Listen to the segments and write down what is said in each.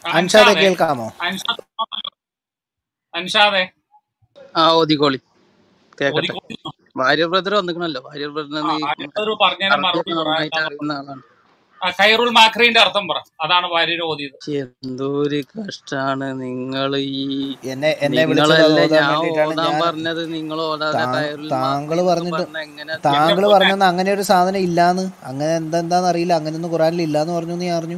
അൻഷാദെ അൻഷാദെ കേൾക്കാമോ അൻഷാദ് അൻഷാദെ ആ ഓതിക്കോളി കേക്കട്ടെ ഒതുക്കി ഭാര്യ ബ്രദർ വന്നിക്കണല്ലോ ഭാര്യ ആ ബ്രദറിന് ആദ്യത്തെ പറഞ്ഞതിന് അറബി മറുപടി പറ നന്നായിട്ട് എന്താണ് അറിയുന്ന ആളാണ് ആ, ഖൈറുൽ മാഖ്രീന്റെ അർത്ഥം പറ അതാണ് ഭാര്യയിൽ ഓതിയത് എന്തോരു കഷ്ടാണ് നിങ്ങൾ ഈ എന്നെ എന്നെ വിളിച്ചത് അത് നിങ്ങളല്ല ഓതാൻ ഞാൻ വേണ്ടിയിട്ടാണ് ഓതാൻ ഞാൻ പറഞ്ഞത് നിങ്ങൾ ഓതാതെ താ- ടയറിൽ താങ്കള് പറഞ്ഞിട്ട് പറഞ്ഞ എങ്ങനെ എന്റെ താങ്കൾ പൊന്നെ പറഞ്ഞെന്ന് അങ്ങനെ ഒരു സാധനം ഇല്ലാന്ന് അങ്ങനെ എന്താന്ന് അറിയില്ല അങ്ങനെയൊന്നും ഖുറാനിൽ ഇല്ലാന്ന് പറഞ്ഞു എന്ന് ഞാൻ അറിഞ്ഞു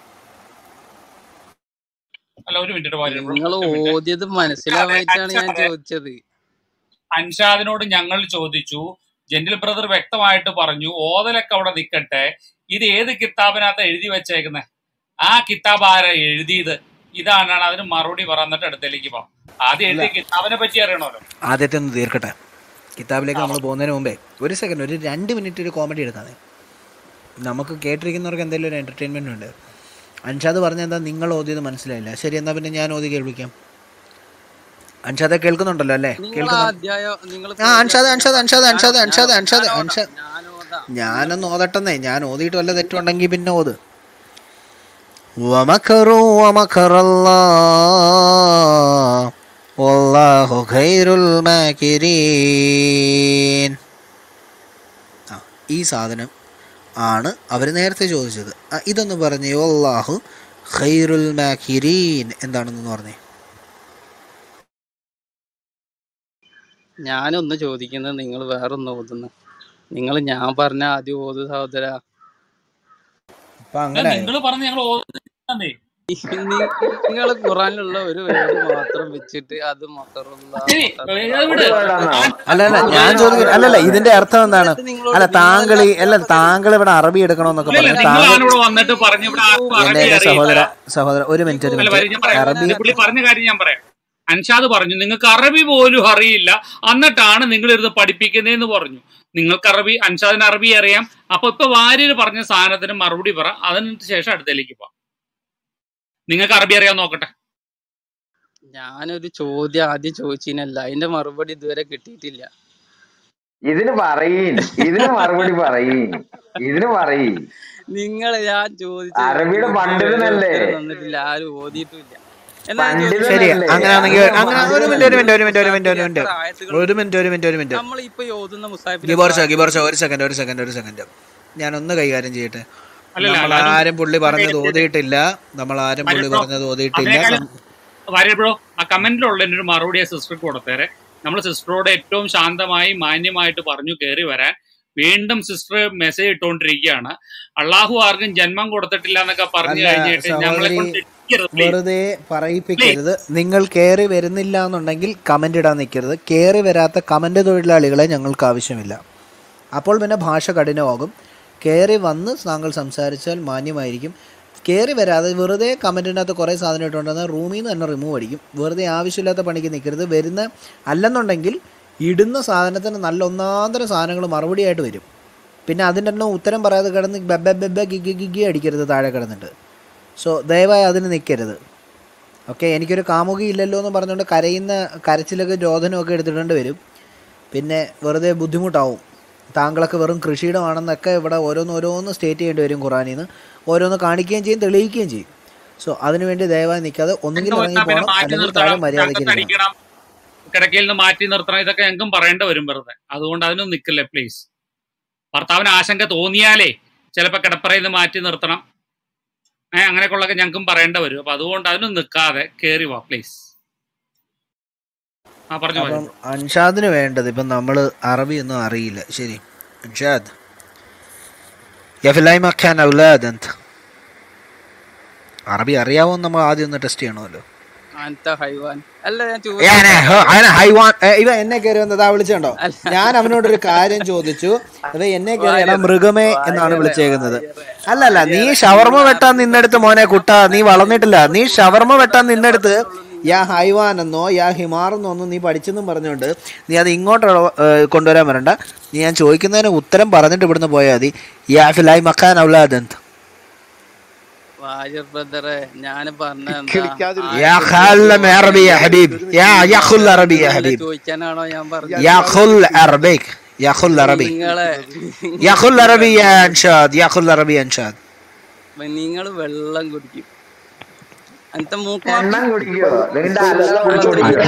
അല്ല ഒരു മിനിറ്റ് ഭാര്യ നിങ്ങൾ ഒറ്റ മിനിറ്റ് ഓതിയത് അൻഷാദെ മനസ്സിലാവായിട്ടാണ് ഞാൻ അൻഷാദെ ചോദിച്ചത് അൻഷാദിനോട് ഞങ്ങൾ ചോദിച്ചു ജെന്റിൽ ബ്രദർ വ്യക്തമായിട്ട് പറഞ്ഞു ഓതലൊക്കെ അവിടെ നിൽക്കട്ടെ ഇത് ഏത് കിതാബിനകത്ത് എഴുതി വെച്ചേക്കുന്നത് ആ കിതാബ് ആരാ എഴുതിയത് ഇതാണ് അതിന് മറുപടി പറഞ്ഞിട്ട് അടുത്തേക്ക് പോകാം ആദ്യം അല്ല എഴുതിയ കിതാബിനെ പറ്റി അറിയണമല്ലോ ആദ്യത്തെ ഒന്ന് തീർക്കട്ടെ കിതാബിലേക്ക് ആ നമ്മൾ പോകുന്നതിന് മുമ്പേ ഒരു സെക്കൻഡ് ഒരു രണ്ട് മിനിറ്റ് ഒരു കോമഡി എടുക്കാതെ നമുക്ക് കേട്ടിരിക്കുന്നവർക്ക് എന്തെങ്കിലും ഒരു എൻ്റർടൈൻമെൻ്റ് ഉണ്ട് അൻഷാദ് പറഞ്ഞ എന്താ നിങ്ങൾ ഓതിയത് മനസ്സിലായില്ല ശരി എന്നാൽ പിന്നെ ഞാൻ ഓതി കേൾപ്പിക്കാം അൻഷാദെ കേൾക്കുന്നുണ്ടല്ലോ അല്ലേ നിങ്ങൾ ആ കേൾക്കുന്നുണ്ട് അധ്യായം നിങ്ങൾ ആ അൻഷാദ് അൻഷാദ് അൻഷാദ് അൻഷാദ് അൻഷാദ് അൻഷാദ് ഞാനോതാം അൻഷാദ് ഞാനോതാം ഞാനൊന്ന് ഓതട്ടെന്നേ ഞാൻ ഓതിയിട്ട് വല്ല തെറ്റുണ്ടെങ്കിൽ പിന്നെ ഓത് ومكروا ومكر الله والله خير الماكرين ആ ഈ സാധനം ആണ് അവർ നേരത്തെ ചോദിച്ചത് ആ, ഇതൊന്ന് പറഞ്ഞേ വല്ലാഹു ഖൈറുൽ മാക്കിരീൻ എന്താണെന്ന് പറഞ്ഞേ ഞാനൊന്ന് ചോദിക്കുന്നത് നിങ്ങൾ വേറൊന്ന് ഓതുന്നു നിങ്ങൾ ഞാൻ പറഞ്ഞ ആദ്യം ഓതു സഹോദര അപ്പൊ അങ്ങനെ ആയോ നിങ്ങൾ പറഞ്ഞ് ഞങ്ങൾ ഓതുന്നേ നിങ്ങൾ ഖുറാനിലുള്ള ഒരു വേർഡ് മാത്രം വെച്ചിട്ട് അത് മക്കറുള്ള ശരി അത് വിട് അല്ല അല്ല ഞാൻ ചോദിക്കുന്നത് അല്ലല്ല ഇതിന്റെ അർത്ഥം എന്താണ് എന്നിട്ട് നിങ്ങളോട് അല്ല താങ്കൾ ഈ അല്ല താങ്കൾ ഇവിടെ അറബി എടുക്കണമെന്നൊക്കെ ഇല്ല പറഞ്ഞു നിങ്ങളാണ് താങ്കൾ ഇവിടെ വന്നിട്ട് പറഞ്ഞു ഇവിടെ ആർക്കും എന്റെ അറബി എന്റെ സഹോദര അറിയില്ല സഹോദര ഒരു മിനിറ്റ് ഒരു അല്ല വരി ഞാൻ മിനിറ്റ് പറയാം അറബി ഇത് പുള്ളി പറഞ്ഞ കാര്യം ഞാൻ പറയാം അൻഷാദ് പറഞ്ഞു നിങ്ങൾക്ക് അറബി പോലും അറിയില്ല എന്നിട്ടാണ് നിങ്ങൾ ഇരുന്ന് പഠിപ്പിക്കുന്നതെന്ന് പറഞ്ഞു നിങ്ങൾക്ക് അറബി അൻഷാദിന് അറബി അറിയാം അപ്പൊ ഇപ്പൊ വാര്യര് പറഞ്ഞ സാധനത്തിന് മറുപടി പറ അതിന് ശേഷം അടുത്തേക്ക് പോവാം നിങ്ങൾക്ക് അറബി അറിയാൻ നോക്കട്ടെ ഞാനൊരു ചോദ്യം ആദ്യം ചോദിച്ചിനല്ല അതിന്റെ മറുപടി ഇതുവരെ കിട്ടിയിട്ടില്ല ഇതിന് പറയീൻ ഇതിന് മറുപടി പറയീൻ ഇതിന് പറയീൻ നിങ്ങൾ ഞാൻ ചോദിച്ച അറബിയുടെ ചോദ്യത്തിന് ഒരു പണ്ഡിതനല്ലേ ഉത്തരം തന്നിട്ടില്ല ആരും ഓതിയിട്ടില്ല എന്നാ ഞാൻ ചോദിച്ചത് ശരി പണ്ഡിതനല്ലേ അങ്ങനെയാണെങ്കിൽ അതിന് അങ്ങനെ ഒരു മിനിറ്റ് ഒരു മിനിറ്റ് ഒരു മിനിറ്റ് ഒരു മിനിറ്റ് ഒരു മിനിറ്റ് എത്ര ആയത്തുകൾ ഒരു മിനിറ്റ് ഒരു മിനിറ്റ് ഒരു മിനിറ്റ് നമ്മൾ ഇപ്പൊ ഈ ഓതുന്ന മുസാഫിൽ ഗിബോർച്ച ഗിബോർച്ച ഒരു സെക്കൻഡ് ഒരു സെക്കൻഡ് ഒരു സെക്കൻഡ് ഞാൻ ഒന്ന് കൈകാര്യം ചെയ്യട്ടെ അല്ലല്ല നമ്മൾ അല്ലാതെ ആരും പുള്ളി പറഞ്ഞത് ഓതിയിട്ടില്ല നമ്മൾ ആരും പുള്ളി മരിട്ടോ പറഞ്ഞത് ഓതിയിട്ടില്ല അതിനേക്കാളും സം- വാര്യബ്രോ ആ കമന്റിലുള്ള ഒരു മറുപടി സിസ്റ്റർക്ക് കൊടുത്തേരെ നമ്മൾ സിസ്റ്ററോട് ഏറ്റവും ശാന്തമായി മാന്യമായിട്ട് പറഞ്ഞു കയറി വരാൻ വീണ്ടും സിസ്റ്റർ മെസ്സേജ് ഇട്ടുകൊണ്ടിരിക്കുകയാണ് അള്ളാഹു ആർക്കും ജന്മം കൊടുത്തിട്ടില്ല എന്നൊക്കെ പറഞ്ഞു അല്ല കഴിഞ്ഞിട്ട് ഞങ്ങളെ സഹോദരി കൊണ്ട് ഇടിക്കരുത് പ്ലീസ് വെറുതെ പറയിപ്പിക്കരുത് നിങ്ങൾ കയറി വരുന്നില്ല എന്നുണ്ടെങ്കിൽ കമന്റ് ഇടാൻ നിൽക്കരുത് കയറി വരാത്ത കമന്റ് തൊഴിലാളികളെ ഞങ്ങൾക്ക് ആവശ്യമില്ല അപ്പോൾ പിന്നെ ഭാഷ കഠിനമാകും കയറി വന്ന് താങ്കൾ സംസാരിച്ചാൽ മാന്യമായിരിക്കും കയറി വരാതെ വെറുതെ കമൻറ്റിനകത്ത് കുറേ സാധനം ഇട്ടുകൊണ്ടുവന്നാൽ റൂമിൽ നിന്ന് തന്നെ റിമൂവ് അടിക്കും വെറുതെ ആവശ്യമില്ലാത്ത പണിക്ക് നിൽക്കരുത് വരുന്ന അല്ലെന്നുണ്ടെങ്കിൽ ഇടുന്ന സാധനത്തിന് നല്ല ഒന്നാന്തര സാധനങ്ങൾ മറുപടിയായിട്ട് വരും പിന്നെ അതിൻ്റെ ഒന്നും ഉത്തരം പറയാതെ കിടന്ന് ബെബ ബെബ ഗിഗി ഗിഗി അടിക്കരുത് താഴെ കിടന്നിട്ട് സോ ദയവായി അതിന് നിൽക്കരുത് ഓക്കെ എനിക്കൊരു കാമുകി ഇല്ലല്ലോ എന്ന് പറഞ്ഞുകൊണ്ട് കരയുന്ന കരച്ചിലൊക്കെ രോധനമൊക്കെ എടുത്തിടേണ്ടി വരും പിന്നെ വെറുതെ ബുദ്ധിമുട്ടാവും താങ്കളൊക്കെ വെറും കൃഷിയിടമാണെന്നൊക്കെ ഇവിടെ ഓരോന്ന് ഓരോന്ന് സ്റ്റേറ്റ് ചെയ്യേണ്ടി വരും ഖുറാനിൽ നിന്ന് ഓരോന്ന് കാണിക്കുകയും ചെയ്യും തെളിയിക്കുകയും ചെയ്യും സോ അതിനുവേണ്ടി ദയവായി നിൽക്കാതെ ഒന്നുകിൽ ഞങ്ങൾക്ക് ഇറങ്ങി വന്നാൽ പിന്നെ പോകണം മാറ്റി അല്ലെങ്കിൽ താഴെ നിർത്തണം മര്യാദയ്ക്ക് ഇരിക്കണം അടിക്കണം കിടക്കയിൽ നിന്ന് മാറ്റി നിർത്തണം ഇതൊക്കെ ഞങ്ങൾക്കും പറയേണ്ടി വരും വെറുതെ അതുകൊണ്ട് അതിനൊന്നും നിൽക്കില്ലേ പ്ലീസ് ഭർത്താവിന് ആശങ്ക തോന്നിയാലേ ചിലപ്പോൾ കിടപ്പറയിൽ നിന്ന് മാറ്റി നിർത്തണം ഏഹ് അങ്ങനെയൊക്കെയുള്ളതൊക്കെ ഞങ്ങൾക്കും പറയേണ്ടി വരും അപ്പൊ അതുകൊണ്ട് അതിനൊന്നും നിൽക്കാതെ കയറി വാ പ്ലീസ് ആ പറഞ്ഞു അപ്പം പറഞ്ഞു അൻഷാദിന് വേണ്ടത് ഇപ്പം നമ്മൾ അറബി ഒന്നും അറിയില്ല ശരി അൻഷാദ് യഫിലായി മഖാൻ ഔലാദ് എന്ത് അറബി അറിയാവോ എന്ന് നമ്മൾ ആദ്യം ഒന്ന് ടെസ്റ്റ് ചെയ്യണമല്ലോ അനത്ത ഹൈവാൻ അല്ല ഞാൻ ഞാനേ, ചോദിച്ചത് ഹോ, അവനെ ഹൈവാൻ ഏ, ഇവ എന്നെ കയറി വന്നതാ വിളിച്ചുണ്ടോ അല്ല. ഞാൻ അവനോടൊരു കാര്യം ചോദിച്ചു ഇവ എന്നെ കയറി എടാ മൃഗമേ എന്നാണ് വിളിച്ചേക്കുന്നത് അല്ലല്ല നീ ഷവർമ വെട്ടാൻ നിന്നെടുത്ത് മോനെ കുട്ട നീ വളർന്നിട്ടില്ല നീ ഷവർമ വെട്ടാൻ നിന്നെടുത്ത് യാ ഹൈവാൻ എന്നോ യാ ഹിമാർ എന്നോ ഒന്നും നീ പഠിച്ചെന്നും പറഞ്ഞുകൊണ്ട് നീ അത് ഇങ്ങോട്ട് ഏ, കൊണ്ടുവരാൻ വരണ്ട നീ ഞാൻ ചോദിക്കുന്നതിന് ഉത്തരം പറഞ്ഞിട്ട് ഇവിടുന്ന് പോയാൽ മതി യാ ഫിലായി മക്കാൻ ഔലാദന്ത് വാര്യർ ബ്രദറെ ഞാൻ പറഞ്ഞ എന്താ യാ ഖാലം അറബി യാ ഹബീബ് യാ യാ ഖുൽ അറബി യാ ഹബീബ് ചോദിക്കാനാണോ ഞാൻ പറഞ്ഞത് യാ ഖുൽ അറബിക് യാ ഖുൽ അറബി നിങ്ങളെ يا خل عربي يا انشاد يا خل عربي يا انشاد നിങ്ങൾ വെള്ളം കുടിക്കും അനത്തെ മൂക്ക് എണ്ണം മാഫി കുടിക്കോ നിന്റെ അല്ല കുടിക്കോ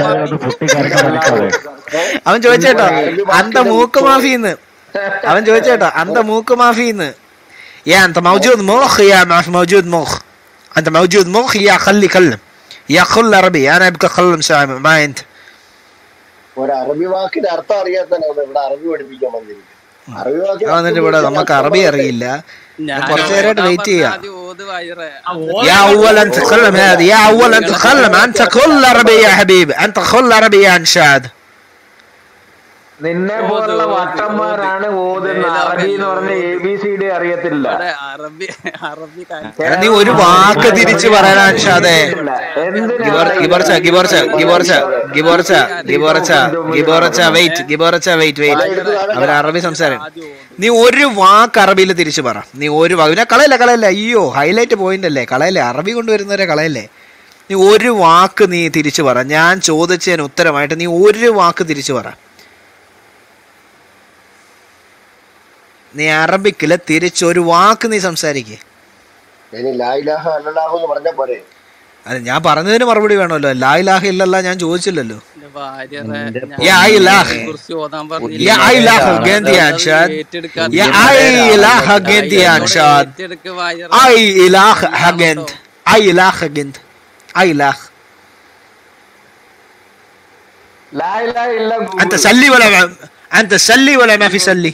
അവൻ ചോദിച്ചേട്ടോ അന്ത മൂക്ക് മാഫിന്ന് അവൻ ചോദിച്ചേട്ടോ അന്ത മൂക്ക് മാഫിന്ന് يا انت موجود مخ يا ما في موجود مخ انت موجود مخ يا خلي كلم يا خل عربي انا ابقى اكلم سامع ما انت ഒരു അറബി വാക്കിന്റെ അർത്ഥം അറിയാത്തന്നെ ഇവിടെ അറബി പഠിപ്പിക്കാൻ വന്നിരിക്കും അറബി വാക്കിന്റെ അവൻ എന്നിട്ട് ഇവിടെ നമുക്ക് അറബി അറിയില്ല ഞാൻ കുറച്ച് നേരമായിട്ട് ഞാൻ വെയിറ്റ് പറഞ്ഞ ചെയ്യാം ആദ്യം ഓത് വയറേ يا اول انت تكلم هذه يا اول انت تكلم انت كل عربي يا حبيبي انت كل عربي يا انشاد നിന്നെ പോലുള്ള വട്ടന്മാരാണ് ഓതുന്ന അറബി എന്ന് പറഞ്ഞ എ ബി സി ഡി അറിയത്തില്ല ഇവിടെ അറബി അറബി കാര്യം എടാ, നീ ഒരു വാക്ക് തിരിച്ചു പറയാൻ അൻഷാദേ എന്തിനാ ഗിബോർ- ഗിബോർച്ച ഗിബോർച്ച ഗിബോർച്ച ഗിബോർച്ച ഗിബോർച്ച ഗിബോർച്ച വെയിറ്റ് ഗിബോർച്ച വെയിറ്റ് വെയിറ്റ് അവൻ അറബി സംസാരം ആദ്യം ഓത് നീ ഒരു വാക്ക് അറബിയിൽ തിരിച്ചു പറ നീ ഒരു വാക്ക് പിന്നെ കളയല്ല കളയല്ല അയ്യോ ഹൈലൈറ്റ് പോയിന്റ് അല്ലേ കളയല്ലേ അറബി കൊണ്ടുവരുന്നവരെ കളയല്ലേ നീ ഒരു വാക്ക് നീ തിരിച്ചു പറ ഞാൻ ചോദിച്ചതിന് ഉത്തരമായിട്ട് നീ ഒരു വാക്ക് തിരിച്ചു പറ നീ അറബിക്കില് തിരിച്ചൊരു വാക്ക് നീ സംസാരിക്കേ ഇനി ലായിലാഹ അല്ലാഹു എന്ന് പറഞ്ഞ പോരെ അത് ഞാൻ പറഞ്ഞതിന് മറുപടി വേണമല്ലോ ലാ ഇലാഹ ഇല്ലല്ല ഞാൻ ചോദിച്ചില്ലല്ലോ എന്റെ ഭാര്യറെ യാ ഇലാഹ്. കുറിച്ച് ഓതാൻ യാ ഇലാഹ് ഗേന്തി അൻഷാദ്. യാ ഇലാഹ ഗേന്തി അൻഷാദ്. أي إله حقنت أي إله حقنت أي إله ലാ ഇലാഹ ഇല്ല أنت سلي ولا ما أنت سلي ولا ما في سلي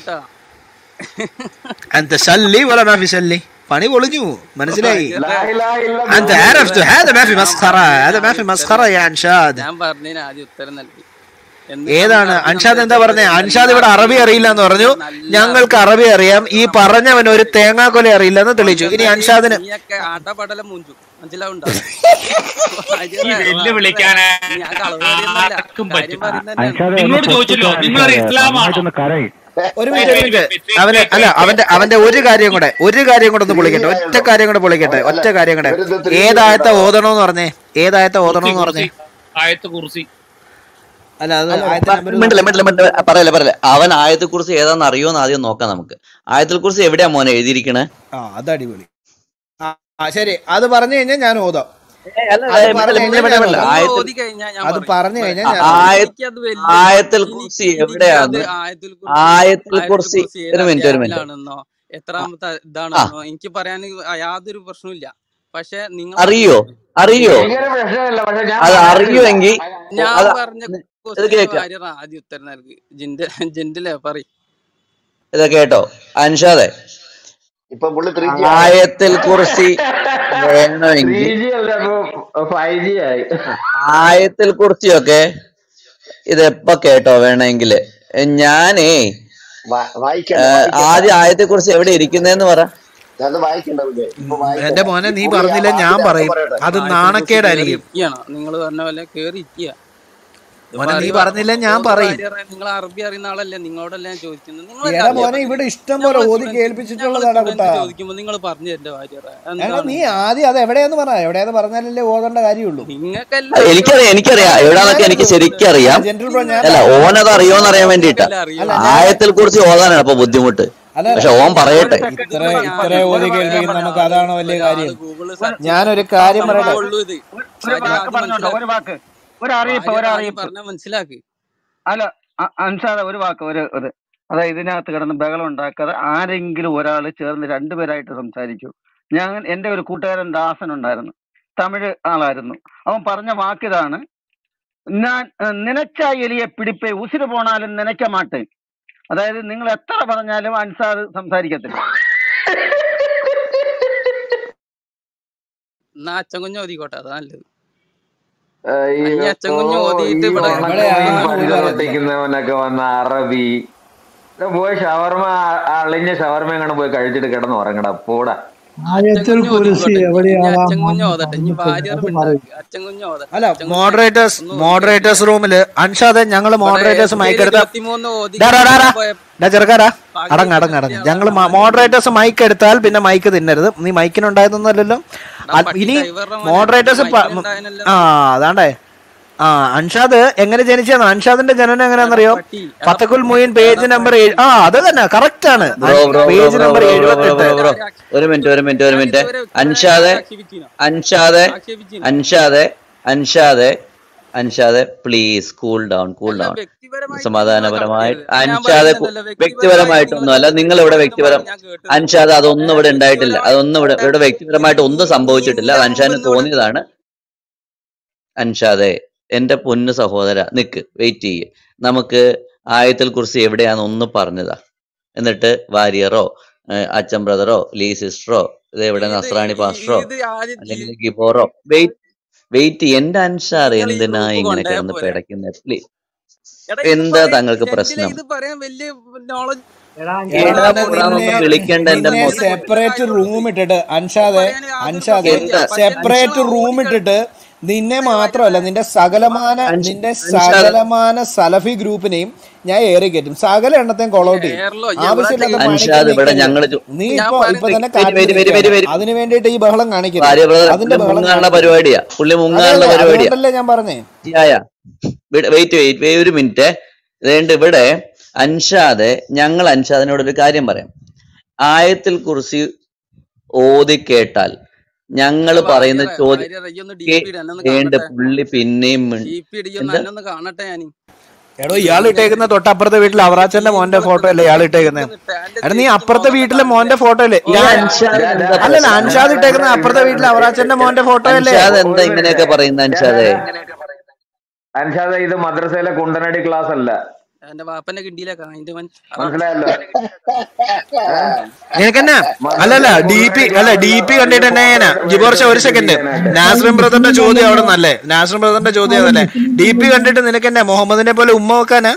أنت سلي ولا ما في سلي فاني بولجو മനസ്സിലായി ലാ ഇലാഹ ഇല്ല أنت عرفت هذا ما في مسخرة هذا ما في مسخرة يا أنشاد ഞാൻ പറഞ്ഞതിന് ആദ്യം ഉത്തരം നൽകി എന്ത് ഏതാണ് സംസാരിക്കണം അൻഷാദ് എന്താ പറഞ്ഞേ അൻഷാദ് ഇവിടെ അറബി അറിയില്ല എന്ന് പറഞ്ഞു ഞങ്ങൾക്ക് അറബി അറിയാം ഈ പറഞ്ഞവൻ ഒരു തേങ്ങാക്കൊല അറിയില്ല എന്ന് തെളിയിച്ചു ഇനി അൻഷാദിന് നീയൊക്കെ ആട്ടപടലം മുഞ്ചു മനസ്സിലാവുണ്ടോ ഈ വെല്ലുവിളിക്കാന് ഞാൻ കളവ് പറയുന്നതല്ല. ആർക്കും കാര്യം പറ്റും. പറയുന്നതല്ല. നിങ്ങളോട് ചോദിച്ചല്ലോ നിങ്ങൾ ഇസ്ലാമാണോ ഒരു മിനിറ്റ് ഒരു മിനിറ്റ് അവന് അല്ല അവന്റെ അവന്റെ ഒരു കാര്യം കൂടെ ഒരു കാര്യം കൂടെ ഒന്ന് പൊളിക്കട്ടെ ഒറ്റ കാര്യം കൂടെ പൊളിക്കട്ടെ ഒറ്റ കാര്യം കൂടെ ഏതായത്ത ഓതണോന്ന് പറഞ്ഞേ ഏതായത്ത ഓതണോന്ന് പറഞ്ഞേ ആയത്ത് കുറിച്ച് അല്ല അത് ആയത്തെ number മിണ്ടില്ല മിണ്ടില്ല മിണ്ടില്ല പറയല്ലേ പറയല്ലേ അവൻ ആയത്തെ കുറിച്ച് ഏതാന്ന് അറിയോന്ന് ആദ്യം നോക്കാം നമുക്ക് ആയത്തെ കുറിച്ച് എവിടെയാ മോനെ എഴുതിയിരിക്കണേ ആ അത് അടിപൊളി ആ ആ, ശരി അത് പറഞ്ഞു കഴിഞ്ഞാൽ ഞാൻ ഓതാം അത് മിണ്ടില്ല, പറഞ്ഞു മിണ്ടില്ല, കഴിഞ്ഞാൽ മിണ്ടില്ല. ഞാൻ ഒന്ന് ആയത്തിൽ ഓതി കഴിഞ്ഞാ ഞാൻ അത് പറയും. പറഞ്ഞു കഴിഞ്ഞാൽ ഞാൻ ആയ- എനിക്കത് വലിയ- ആയത്തിൽ എനിക്ക് കുറിച്ച് എനിക്കത് എവിടെയാണ് ആയത്തിൽ കുറിച്ച് ആയത്തിൽ ആയത്തിൽ കുറിച്ച് കുറിച്ച് ഒരു ഏത് മിനിറ്റ് ഒരു മിനിറ്റ് അധ്യായത്തിലാണെന്നോ എത്രാമത്തെ ഇതാണെന്നോ എനിക്ക് പറയാൻ യാതൊരു പ്രശ്നമില്ല പക്ഷെ നിങ്ങൾ അറിയോ അറിയോ എനിക്കൊരു പ്രശ്നമില്ല പക്ഷെ ഞാൻ അത് പറയുന്നില്ല. അറിയുമെങ്കിൽ ഞാൻ അത് പറഞ്ഞ ഇത് question കേൾക്കാം. കാര്യം ആദ്യം ഉത്തരം നൽകി ജിന്റെ ജിന്റിലെ പറയും ഇത് കേട്ടോ അൻഷാദെ ഇപ്പൊ പുള്ളി ത്രീ ജി ആയത്തിൽ കുറിച്ച് വേണമെങ്കിൽ 3G അല്ല ഇപ്പൊ 5G ആയി ആയത്തിൽ കുറിച്ചൊക്കെ ഇത് എപ്പോ കേട്ടോ വേണമെങ്കില് ഞാനേ വായിക്കണ്ട ഏ, വായിക്കണ്ട. ആദ്യം ആയത്തെ കുറിച്ച് എവിടെ ഇരിക്കുന്നതെന്ന് പറ അത് വായിക്കണ്ട പുള്ളി ഇപ്പൊ വായിക്കണ്ട. എന്റെ മോനെ നീ പുള്ളി ആ പറഞ്ഞില്ല ഞാൻ വാക്കിന്റെ പറയും അർത്ഥം പറയട്ടെ. അത് നാണക്കേടായിരിക്കും നിങ്ങൾ പറഞ്ഞ പോലെ കേറി ഇരിക്കുക മോനെ നീ പറഞ്ഞില്ല ഞാൻ പറയും നിങ്ങൾ അറബി അറിയുന്ന ആളല്ലേ നിങ്ങളോടല്ലേ ഞാൻ ചോദിക്കുന്നത് നിങ്ങൾ എടാ മോനെ ഇവിടെ ഇഷ്ടം പോലെ ഓതി കേൾപ്പിച്ചിട്ടുള്ളതാണ് കുട്ടാ ചോദിക്കുമ്പോ നിങ്ങൾ പറഞ്ഞു എന്റെ ഭാര്യ എടാ നീ ആദ്യം അത് എവിടെയാന്ന് പറ എവിടെയാന്ന് പറഞ്ഞാലല്ലേ ഓതേണ്ട കാര്യമുള്ളൂ നിങ്ങൾക്കല്ല അത് എനിക്കറിയാം എനിക്കറിയാം എവിടാന്നൊക്കെ എനിക്ക് ശരിക്കും അറിയാം ജനറൽ ബ്രോ ഞാൻ അല്ല ഓനത് അറിയോന്ന് അറിയാൻ വേണ്ടിട്ടാ ആയത്തിൽ കുറിച്ച് ഓതാനാണ് അപ്പൊ ബുദ്ധിമുട്ട് അല്ല പക്ഷെ ഓൻ പറയട്ടെ ഇത്ര ഇത്ര ഓതി കേൾപ്പിക്കുന്ന നമുക്ക് അതാണോ വലിയ കാര്യം ഞാനൊരു കാര്യം പറയട്ടെ ഒരു വാക്ക് ഒരു അറിയിപ്പ് ഒരു അറിയിപ്പ് പറഞ്ഞ മനസ്സിലാക്ക് അല്ല അ- അൻസാദ ഒരു വാക്ക് ഒരു ഒരു അതായത് ഇതിനകത്ത് കിടന്ന് ബഹളം ഉണ്ടാക്കാതെ ആരെങ്കിലും ഒരാൾ ചേർന്ന് രണ്ടുപേരായിട്ട് സംസാരിക്കൂ ഞാൻ എന്റെ ഒരു കൂട്ടുകാരൻ ദാസൻ ഉണ്ടായിരുന്നു തമിഴ് ആളായിരുന്നു അവൻ പറഞ്ഞ വാക്കിതാണ് ഞാൻ ഏഹ്, നിനച്ച എലിയെ പിടിപ്പേ ഉസിര് പോണാലും നനയ്ക്ക മാട്ടേ അതായത് നിങ്ങൾ എത്ര പറഞ്ഞാലും അൻസാദ് സംസാരിക്കത്തില്ല എന്നാ അച്ഛൻ കുഞ്ഞ് ഓതിക്കോട്ടെ അതാ നല്ലത് അയ്യോ, ഈ അച്ഛൻ കുഞ്ഞ് ഓതിയിട്ട് ഈ ഇവിടെ ഉണക്കമീൻ ഇവിടെ പല്ല് ആരും പൊട്ടിക്കുന്നവനൊക്കെ വന്ന അറബി ഇത് പോയി ഷവർമ അളിഞ്ഞ ഷവർമ എങ്ങനെ പോയി കഴിച്ചിട്ട് കിടന്ന് ഉറങ്ങടാ പോടാ ആയത്തിൽ കുറിച്ച് എവിടെയാണ് അച്ഛൻ കുഞ്ഞ് ഓതട്ടെ ഇനി ഭാര്യ അച്ഛൻ കുഞ്ഞ് ഓതട്ടെ അല്ല അച്ഛൻ കുഞ്ഞ് മോഡറേറ്റേഴ്സ് ഒന്ന് മോഡറേറ്റേഴ്സ് റൂമില് അൻഷാദെ ഞങ്ങള് മോഡറേറ്റേഴ്സ് മൈക്ക് ഇരുപത്തിമൂന്ന് ഓതി ഡാ, ഡാ, ഡാ, ഡാ. പോയ- ഡാ ചെറുക്കാരാ അടങ്ങ് അടങ്ങ് അടങ്ങ് ഞങ്ങള് മോഡറേറ്റേഴ്സ് മൈക്ക് എടുത്താൽ പിന്നെ മൈക്ക് തിന്നരുത് നീ മൈക്കിനുണ്ടായതൊന്നുമല്ലല്ലോ ഡാ, പട്ടി ഇനി ഡ്രൈവറുടെ മോനെ മോഡറേറ്റേഴ്സ് മൈക്കിനുണ്ടായനല്ലോ. ആ അതാണ്ടേ ആ അൻഷാദ് എങ്ങനെ ജനിച്ചതാണ് അൻഷാദിന്റെ ജനനം എങ്ങനെയാണെന്നറിയോ പട്ടി എടാ പത്തക്കുൽ മുയിൻ പേജ് നമ്പർ ഏഴ് ആ അത് തന്നെ കറക്റ്റ് ആണ് bro bro bro page bro number bro bro bro എഴുപത്തെട്ട് ബ്രോ ബ്രോ ഒരു മിനിറ്റ് ഒരു മിനിറ്റ് ഒരു ഞാൻ മിനിറ്റ് ഇതുവരെ അൻഷാദെ ആക്ഷേപിച്ചിനോ അൻഷാദെ ആക്ഷേപിച്ചിനോ അൻഷാദെ അൻഷാദെ അൻഷാദെ പ്ലീസ് കൂൾ ഡൗൺ കൂൾ അല്ല ഡൗൺ വ്യക്തിപരമായിട്ട് നിങ്ങൾ സമാധാനപരമായിട്ട് കടക്കരുത് ഞാൻ അൻഷാദെ കു- പറയുന്നുണ്ടല്ലോ വ്യക്തിപരമായിട്ട് വ്യക്തിപരമായിട്ടൊന്നും നിങ്ങൾ അല്ല നിങ്ങൾ ഇവിടെ കടക്കരുത് എന്ന് വ്യക്തിപരം പറഞ്ഞ് ഞാൻ കേട്ടിട്ടുണ്ട് അൻഷാദ് അതൊന്നും ഇവിടെ ഏഹ് ഉണ്ടായിട്ടില്ല വ്യക്തിപരമായിട്ട് അതൊന്നും ഇവിടെ ഇവിടെ വ്യക്തിപരമായിട്ട് ഒന്നും സംഭവിച്ചിട്ടില്ല അത് ഇതിന്റെ മുമ്പ് അൻഷാദിന് എന്നോട് തോന്നിയതാണ് അൻഷാദെ എന്റെ പൊന്നു സഹോദര നിക്ക് വെയിറ്റ് ചെയ്യ് നമുക്ക് ആയത്തിൽ കുറിച്ച് എവിടെയാന്ന് ഒന്ന് പറഞ്ഞതാ എന്നിട്ട് വാരിയറോ ഏഹ് അച്ഛൻ ബ്രദറോ ലീ സിസ്റ്ററോ ഇത് എവിടെ ഇത് നസ്രാണി ഈ- പാസ്റ്ററോ ഇത് ആദ്യം അല്ലെങ്കിൽ ഗിബോറോ വെയിറ്റ് വെയിറ്റ് എന്റെ അൻഷാർ നിങ്ങൾ ഈ എന്തിനാ ഗ്രൂപ്പ് ഇങ്ങനെ കൊണ്ടുപോയാൽ കിടന്ന് പോരെ പിടയ്ക്കുന്നത് പ്ലീസ് എടാ ഇത് എന്താ പറയാൻ താങ്കൾക്ക് രണ്ടിലെ പ്രശ്നം ഇത് പറയാൻ വലിയ നോളജ് എടാ ഏടാ മോനെ പുറാന്നൊന്നും നിന്നെ വിളിക്കേണ്ട എന്റെ നിന്നെ മൊത്ത സെപ്പറേറ്റ് റൂം ഇട്ടിട്ട് അൻഷാദെ പറയാൻ യാതൊരു അൻഷാദെ പ്രശ്നമില്ല എന്താ പക്ഷെ നിങ്ങൾ സെപ്പറേറ്റ് റൂം ഓടിക്കളി ഇട്ടിട്ട് നിന്നെ മാത്രമല്ല നിന്റെ സകലമാന അൻഷ നിന്റെ അൻഷാദ് സകലമാന സലഫി ഗ്രൂപ്പിനെയും ഞാൻ ഏറി കയറ്റും സകല എണ്ണത്തെയും കൊളൗട്ട് ചെയ്യും കേരളോ എവിടെ ആവശ്യമില്ലാത്ത ചെയ്യും പണിക്ക് അൻഷാദ് ഇവിടെ നിൽക്കരുത് ഞങ്ങള് ചു- നീ ഞാൻ ഇപ്പൊ ഇപ്പൊ പറയുന്നത് തന്നെ വരി കാറ്റിൽ വരി വരി വരി നിൽക്കുകയാണ് വരി അതിനു വേണ്ടിയിട്ട് ഈ ബഹളം കാണിക്കരുത് ഭാര്യ ബ്രദർ അതിന്റെ പുള്ളി ബഹളം മുങ്ങാനുള്ള കാണിക്കരുത് പരിപാടിയാ പുള്ളി അതെ മുങ്ങാനുള്ള അതെ പരിപാടിയാ അതുകൊണ്ടല്ലേ ഞാൻ പറഞ്ഞേ യായ വെയിറ്റ് വെയിറ്റ് ഒരു മിനിറ്റ് വേണ്ട ഇവിടെ അൻഷാദ് ഞങ്ങൾ അൻഷാദിനോട് ഒരു കാര്യം പറയാം ആയത്തിൽ കുറിച്ച് ഓതി കേട്ടാൽ ഞങ്ങൾ എടാ പറയുന്ന വാര്യറെ ചോദ്യം വാര്യറെ ഈ ഒന്ന് ഡി കേ- പി ഇട് എന്നെ ഒന്ന് വേണ്ട കാണട്ടെ പുള്ളി പിന്നെയും മിൺ- ഡി പി ഇടി ഒന്ന് എന്താ എന്നെ ഒന്ന് കാണട്ടെ ഞാൻ എടോ ഇയാൾ ഇട്ടേക്കുന്ന തൊട്ടപ്പുറത്തെ വീട്ടിൽ അവറാച്ചന്റെ മോന്റെ ഫോട്ടോ അല്ലേ ഇയാൾ ഇട്ടേക്കുന്നത് എടാ നീ അപ്പുറത്തെ വീട്ടിലെ മോന്റെ ഫോട്ടോ അല്ലേ ഈ ഞാൻ അൻഷാദ് എന്താ അല്ലല്ല പ്രശ്നം അൻഷാദ് ഇട്ടേക്കുന്ന അപ്പുറത്തെ വീട്ടിലെ അവറാച്ചന്റെ മോന്റെ ഫോട്ടോ അല്ലേ അൻഷാദ് എന്താ ഒരു ഇങ്ങനെയൊക്കെ മിനിറ്റ് പറയുന്നത് അൻഷാദെ അൻഷാദ ഇത് മദ്രസയിലെ കുണ്ടനടി ക്ലാസ് അല്ല എന്റെ വാപ്പന്റെ കിണ്ടിയിലേക്കാ അതിന്റെ മൻ അതാ മനസ്സിലായല്ലോ നിനക്കെന്നാ അല്ലല്ല ഡി പി അല്ല ഡി പി കണ്ടിട്ട് തന്നെ എങ്ങനെയാ ജിബോർഷ ഒരു സെക്കൻഡ് നാസ്രിൻ ബ്രദറിന്റെ ചോദ്യം അവിടെ നല്ലേ നാസ്രിൻ ബ്രദറിന്റെ ചോദ്യം അതല്ലേ ഡി പി കണ്ടിട്ട് നിനക്കെന്നാ മുഹമ്മദിനെ പോലെ ഉമ്മ വെക്കാനാ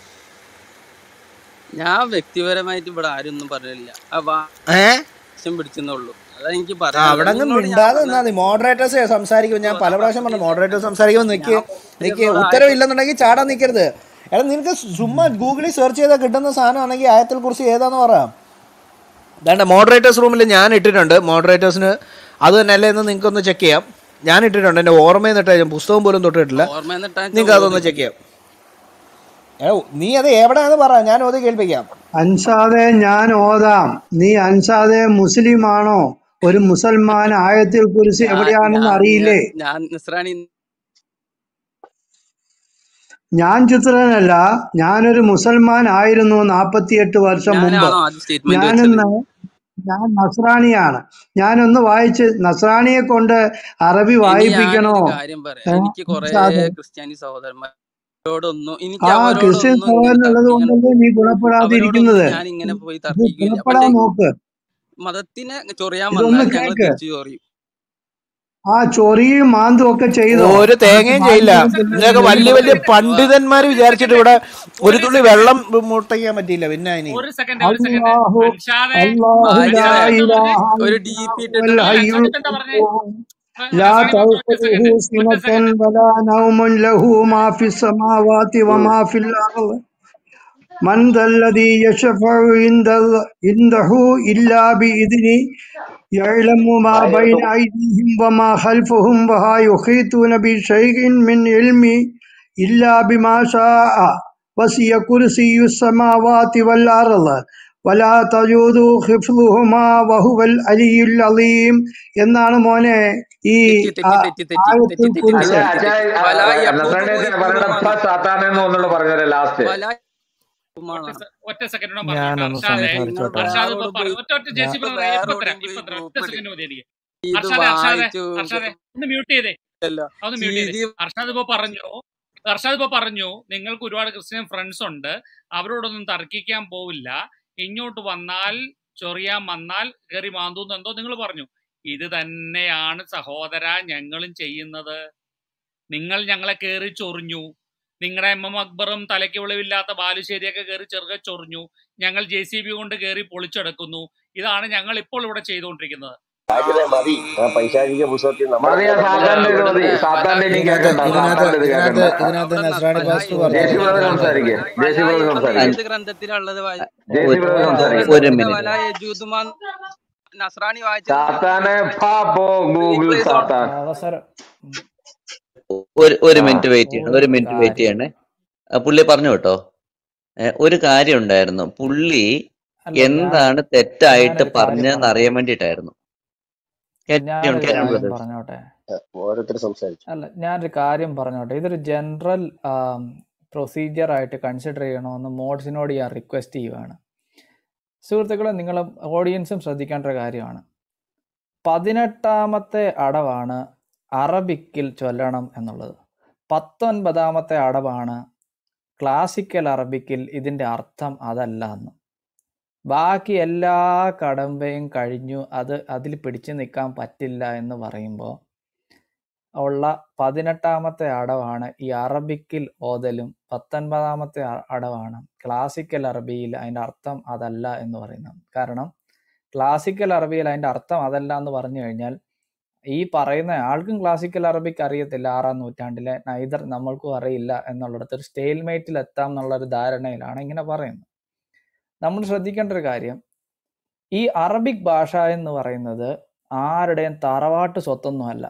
ഞാൻ വ്യക്തിപരമായിട്ട് ഇവിടെ ആരും ഒന്നും പറഞ്ഞില്ല ആ ഏ വാശം പിടിച്ചെന്നുള്ളൂ അതാ എനിക്ക് ആ പറയാനുള്ളത് അവിടെ അങ്ങ് നിങ്ങളോട് ഞാൻ മിണ്ടാതെ പറഞ്ഞ നിന്നാ മതി മോഡറേറ്റേഴ്സ് സംസാരിക്കും ഞാൻ പല പ്രാവശ്യം പറഞ്ഞു മോഡറേറ്റേഴ്സ് സംസാരിക്കുമ്പോൾ നിക്ക് ഞാൻ നിക്ക് നിങ്ങളോട് ഉത്തരവില്ലെന്നുണ്ടെങ്കിൽ ചാടാൻ നിൽക്കരുത് എടാ നിനക്ക് ചുമ്മാ ഗൂഗിളിൽ സെർച്ച് ചെയ്താൽ കിട്ടുന്ന സാധനമാണെങ്കിൽ ആയത്തിൽ കുറിച്ച് ഏതാന്ന് പറയാം വേണ്ട മോഡറേറ്റേഴ്സ് റൂമിൽ ഞാൻ ഇട്ടിട്ടുണ്ട് മോഡറേറ്റേഴ്സിന് അത് തന്നെയല്ലേ എന്ന് നിങ്ങൾക്ക് ഒന്ന് ചെക്ക് ചെയ്യാം ഞാൻ ഇട്ടിട്ടുണ്ട് എൻ്റെ ഓർമ്മയിൽ നിന്നിട്ട് ഞാൻ പുസ്തകം പോലും തൊട്ടിട്ടില്ല ഓർമ്മ എന്നിട്ടാ നിങ്ങൾക്ക് അതൊന്ന് ചെക്ക് ചെയ്യാം എടാ നീ അത് എവിടെയാന്ന് പറ ഞാൻ അത് കേൾപ്പിക്കാം അൻസാദെ ഞാൻ ഓതാം നീ അൻസാദെ മുസ്ലിം ആണോ ഒരു മുസൽമാൻ ആയത്തിൽ കുറിച്ച് ഞാൻ എവിടെയാണെന്ന് ഞാൻ അറിയില്ലേ ഞാൻ നിസ്രാണി ഞാൻ ചിത്രനല്ല ഞാനൊരു മുസൽമാൻ ആയിരുന്നു നാൽപ്പത്തിയെട്ട് വർഷം മുമ്പ് ഞാനാണോ ആദ്യം സ്റ്റേറ്റ്മെന്റ് വെച്ചത് ഞാനിന്ന് ഞാൻ നസ്രാണിയാണ് ഞാനൊന്ന് വായിച്ച് നസ്രാണിയെ കൊണ്ട് അറബി ഇനി വായിപ്പിക്കണോ ഞാനൊരു കാര്യം പറയാം ഏ, എനിക്ക് കുറെ അൻസാദെ ക്രിസ്ത്യാനി സഹോദരന്മാരോടൊന്നും എനിക്ക് ആ ക്രിസ്ത്യൻ അവരോടൊന്നും ഇങ്ങനെ സഹോദരനുള്ളത് തർക്കിക്കണം കൊണ്ടല്ലേ നീ ഗുണപ്പെടാതിരിക്കുന്നത് അവരോടൊന്നും ഞാൻ ഇങ്ങനെ പോയി ഇത് തർക്കിക്കില്ല പക്ഷെ ഗുണപ്പെടാൻ നോക്ക് മതത്തിനെ ചൊറിയാൻ ഇതൊന്ന് വന്നാൽ ഞങ്ങൾ കേക്ക് തിരിച്ചു ചൊറിയും ആ ചൊറിയും മാന്തും ഒക്കെ ചെയ്തോ ഒരു തേങ്ങയും ചെയ്യില്ല നിങ്ങൾക്ക് വലിയ വലിയ പണ്ഡിതന്മാർ വിചാരിച്ചിട്ട് ഇവിടെ ഒരു തുള്ളി വെള്ളം മുട്ടയ്ക്കാൻ പറ്റിയില്ല പിന്നെ ഇനി ഒരു സെക്കൻഡ് ഒരു സെക്കൻഡ് അല്ലാഹു അൻഷാദെ അല്ലാഹു ലാ അൻഷാദ് എന്താ പറഞ്ഞേ ഇലാഹ ഒരു ഡി പി ഇട്ടിട്ട് ഇല്ലല്ലാഹുൽ അല്ല ഹയ്യുൽ അൻഷാദ് എന്താ പറഞ്ഞേ ഖയ്യൂം ആ, ലാ നസ്രാണി ഒറ്റ തഅഖുദുഹു സെക്കൻഡ് ഒറ്റ സിനതൻ സെക്കൻഡ് വലാ നൗമുൻ ലഹു മാ ഫിസ് സമാവാതി വമാ ഫിൽ അർള് من ذا الذي يشفع عنده عنده إلا بإذنه يعلم ما بين أيديهم وما خلفهم ولا يحيطون بشيء من علمه إلا بما شاء وسع كرسي السماوات والأرض ولا تجود خفضهما وهو العلي العظيم എന്നാണ് മോനെ ഈ തെറ്റി ആ- തെറ്റി തെറ്റി തെറ്റി ആയത്തിൽ തെറ്റി തെറ്റി കുറിച്ച് അല്ല തെറ്റി അച്ഛാ തെറ്റി വലാ നസ്രാണി യഖൂദുഹു പറയണ ഹിഫ്ളുഹുമാ സാത്താനെന്ന് ഒന്നുള്ള പറഞ്ഞത് ലാസ്റ്റ് വലാ ഒറ്റ യഖൂദുഹുമാ സെ- ഒറ്റ സെക്കൻഡ് പറഞ്ഞോട്ടെ ഞാനൊന്ന് അർഷാദെ നിങ്ങൾ സംസാരിച്ചോട്ടെ അർഷാദ് ഇപ്പൊ വേറോടും പറ- പോയി ഒറ്റ ഒറ്റ ജെസി നിങ്ങൾ ബ്രദറെ ഇപ്പൊ വേറോടും തരാം പോയി ഇപ്പൊ തരാം ഒറ്റ ഗ്രൂപ്പിൽ സെക്കൻഡ് മതി എനിക്ക് ഇത് അർഷാദെ അർഷാദെ വായിച്ചു അർഷാദെ ഒന്ന് മ്യൂട്ട് ചെയ്തേ അല്ല ഒന്ന് മ്യൂട്ട് ചെയ്തേ സീതി അർഷാദ് ഇപ്പൊ പറഞ്ഞു അർഷാദ് ഇപ്പൊ പറഞ്ഞു നിങ്ങൾക്ക് ഒരുപാട് ക്രിസ്ത്യൻ ഫ്രണ്ട്സ് ഉണ്ട് അവരോടൊന്നും തർക്കിക്കാൻ പോവില്ല ഇങ്ങോട്ട് വന്നാൽ ചൊറിയാൻ വന്നാൽ കയറി മാന്തൂന്ന് എന്തോ നിങ്ങൾ പറഞ്ഞു ഇത് തന്നെയാണ് സഹോദര ഞങ്ങളും ചെയ്യുന്നത് നിങ്ങൾ ഞങ്ങളെ കയറി ചൊറിഞ്ഞു നിങ്ങളുടെ എം എം അക്ബറും തലയ്ക്ക് വെളിവില്ലാത്ത ബാലുശ്ശേരിയൊക്കെ കയറി ചെറുകെ ചൊറിഞ്ഞു ഞങ്ങൾ ജെ സി ബി കൊണ്ട് കയറി പൊളിച്ചെടുക്കുന്നു ഇതാണ് ഞങ്ങൾ ഇപ്പോൾ ഇവിടെ ചെയ്തുകൊണ്ടിരിക്കുന്നത് ആക്കിലെ മതി ആ പൈശാചിക പുസ്തകത്തിൽ നമ്മുടെ മതി ആ സാത്താന്റെ ഇത് മതി സാത്താന്റെ ഇനി ഇതിനകത്ത് കേൾക്കണ്ട ഇതിനകത്ത് സാത്താന്റെ ഇത് ഇതിനകത്ത് കേൾക്കണ്ട ഇതിനകത്ത് നസ്രാണി പാസ്റ്റർ ജേസി പറഞ്ഞു ബ്രദർ സംസാരിക്കേ ജേസി ബ്രദർ സംസാരിക്കേ ഏത് ഗ്രന്ഥത്തിലുള്ളത് വായി- ജേസി ബ്രദർ ഒരു സംസാരിക്കേ ഒരു മിനിറ്റ് വലാ യജൂദുമാ നസ്രാണി വായിച്ചത് സാത്താനെ പാ പോ ഗൂഗിൾ സാത്താൻ അവസരം ഒരു ഒരു ആ മിനിറ്റ് വെയിറ്റ് ചെയ്യണം ഒരു ഒരു മിനിറ്റ് വെയിറ്റ് കാര്യം ചെയ്യണേ ആ, പുള്ളി പറഞ്ഞു കേട്ടോ ഏ, ഒരു കാര്യം ഉണ്ടായിരുന്നു പുള്ളി അല്ല ഞാൻ എന്താണ് തെറ്റായിട്ട് ഞാനൊരു കാര്യം പറഞ്ഞതെന്ന് പറഞ്ഞോട്ടെ അറിയാൻ വേണ്ടിയിട്ടായിരുന്നു കേട്ടോ ഞാനൊരു കേട്ടോ കാര്യം ബ്രദർ പറഞ്ഞോട്ടെ ഓരോരുത്തർ സംസാരിച്ചു അല്ല ഞാനൊരു കാര്യം പറഞ്ഞോട്ടെ ഇതൊരു ജനറൽ പ്രൊസീജിയർ ആയിട്ട് കൺസിഡർ ചെയ്യണമെന്ന് മോഡ്സിനോട് ഞാൻ റിക്വസ്റ്റ് ചെയ്യുവാണ് സുഹൃത്തുക്കളെ നിങ്ങൾ ഓഡിയൻസും ശ്രദ്ധിക്കേണ്ട ഒരു കാര്യമാണ് പതിനെട്ടാമത്തെ അടവാണ് അറബിക്കിൽ ചൊല്ലണം എന്നുള്ളത് പത്തൊൻപതാമത്തെ അടവാണ് ക്ലാസിക്കൽ അറബിക്കിൽ ഇതിൻ്റെ അർത്ഥം അതല്ല എന്ന് ബാക്കി എല്ലാ കടമ്പയും കഴിഞ്ഞു അത് അതിൽ പിടിച്ചു നിൽക്കാൻ പറ്റില്ല എന്ന് പറയുമ്പോൾ ഉള്ള പതിനെട്ടാമത്തെ അടവാണ് ഈ അറബിക്കിൽ ഓതലും പത്തൊൻപതാമത്തെ അ- അടവാണ് ക്ലാസിക്കൽ അറബിയിൽ അതിൻ്റെ അർത്ഥം അതല്ല എന്ന് പറയുന്നത് കാരണം ക്ലാസിക്കൽ അറബിയിൽ അതിൻ്റെ അർത്ഥം അതല്ല എന്ന് പറഞ്ഞു കഴിഞ്ഞാൽ ഈ പറയുന്ന ആൾക്കും ക്ലാസിക്കൽ അറബിക്ക് അറിയത്തില്ല ആറാം നൂറ്റാണ്ടിലെ നൈതർ നമ്മൾക്കും അറിയില്ല എന്നുള്ളിടത്ത് ഒരു സ്റ്റേൽമേറ്റിൽ എത്താം എന്നുള്ളൊരു ധാരണയിലാണ് ഇങ്ങനെ പറയുന്നത് നമ്മൾ ശ്രദ്ധിക്കേണ്ട ഒരു കാര്യം ഈ അറബിക് ഭാഷ എന്ന് പറയുന്നത് ആരുടെയും തറവാട്ട് സ്വത്തൊന്നുമല്ല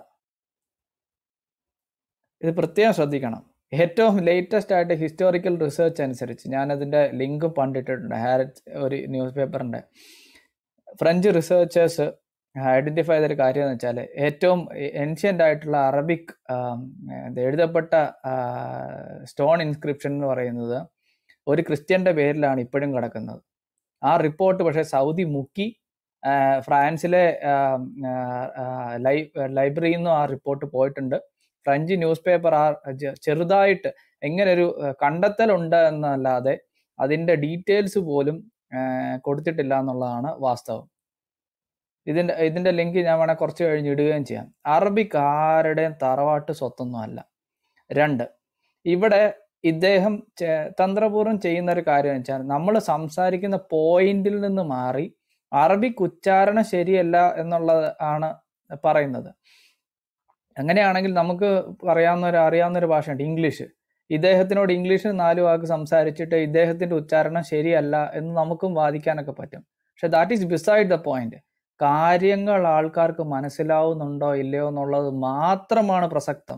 ഇത് പ്രത്യേകം ശ്രദ്ധിക്കണം ഏറ്റവും ലേറ്റസ്റ്റ് ആയിട്ട് ഹിസ്റ്റോറിക്കൽ റിസർച്ച് അനുസരിച്ച് ഞാനതിൻ്റെ ലിങ്ക് പണ്ടിട്ടിട്ടുണ്ട് ഹാരറ്റ് ഒരു ന്യൂസ് പേപ്പറിൻ്റെ ഫ്രഞ്ച് റിസർച്ചേഴ്സ് ഐഡൻറ്റിഫൈ ചെയ്തൊരു കാര്യം എന്ന് വെച്ചാൽ ഏറ്റവും ഏൻഷ്യൻ്റ് ആയിട്ടുള്ള അറബിക് ആം, ഇത് എഴുതപ്പെട്ട സ്റ്റോൺ ഇൻസ്ക്രിപ്ഷൻ എന്ന് പറയുന്നത് ഒരു ക്രിസ്ത്യൻ്റെ പേരിലാണ് ഇപ്പോഴും കിടക്കുന്നത് ആ റിപ്പോർട്ട് പക്ഷേ സൗദി മുക്കി ആ, ഫ്രാൻസിലെ ആം, ആ, ആ, ലൈ ലൈബ്രറിയിൽ നിന്നും ആ റിപ്പോർട്ട് പോയിട്ടുണ്ട് ഫ്രഞ്ച് ന്യൂസ് പേപ്പർ ആ ചെ- ചെറുതായിട്ട് എങ്ങനെ ഒരു കണ്ടെത്തലുണ്ട് എന്നല്ലാതെ അതിൻ്റെ ഡീറ്റെയിൽസ് പോലും ആ, കൊടുത്തിട്ടില്ല എന്നുള്ളതാണ് വാസ്തവം ഇതിൻ്റെ ഇതിൻ്റെ ലിങ്ക് ഞാൻ വേണേൽ കുറച്ച് കഴിഞ്ഞ് ഇടുകയും ചെയ്യാം അറബിക്ക് ആരുടെയും തറവാട്ട് സ്വത്തൊന്നും അല്ല രണ്ട് ഇവിടെ ഇദ്ദേഹം ചെ- തന്ത്രപൂർവ്വം ചെയ്യുന്ന ഒരു കാര്യം എന്ന് വെച്ചാൽ നമ്മൾ സംസാരിക്കുന്ന പോയിന്റിൽ നിന്ന് മാറി അറബിക് ഉച്ചാരണം ശരിയല്ല എന്നുള്ളത് ആണ് പറയുന്നത് അങ്ങനെയാണെങ്കിൽ നമുക്ക് അറിയാവുന്ന ഒരു അറിയാവുന്ന ഒരു ഭാഷയുണ്ട് ഇംഗ്ലീഷ് ഇദ്ദേഹത്തിനോട് ഇംഗ്ലീഷിൽ നാല് വാക്ക് സംസാരിച്ചിട്ട് ഇദ്ദേഹത്തിന്റെ ഉച്ചാരണം ശരിയല്ല എന്ന് നമുക്കും വാദിക്കാനൊക്കെ പറ്റും പക്ഷെ that is beside the point കാര്യങ്ങൾ ആൾക്കാർക്ക് മനസ്സിലാവുന്നുണ്ടോ ഇല്ലയോ എന്നുള്ളത് മാത്രമാണ് പ്രസക്തം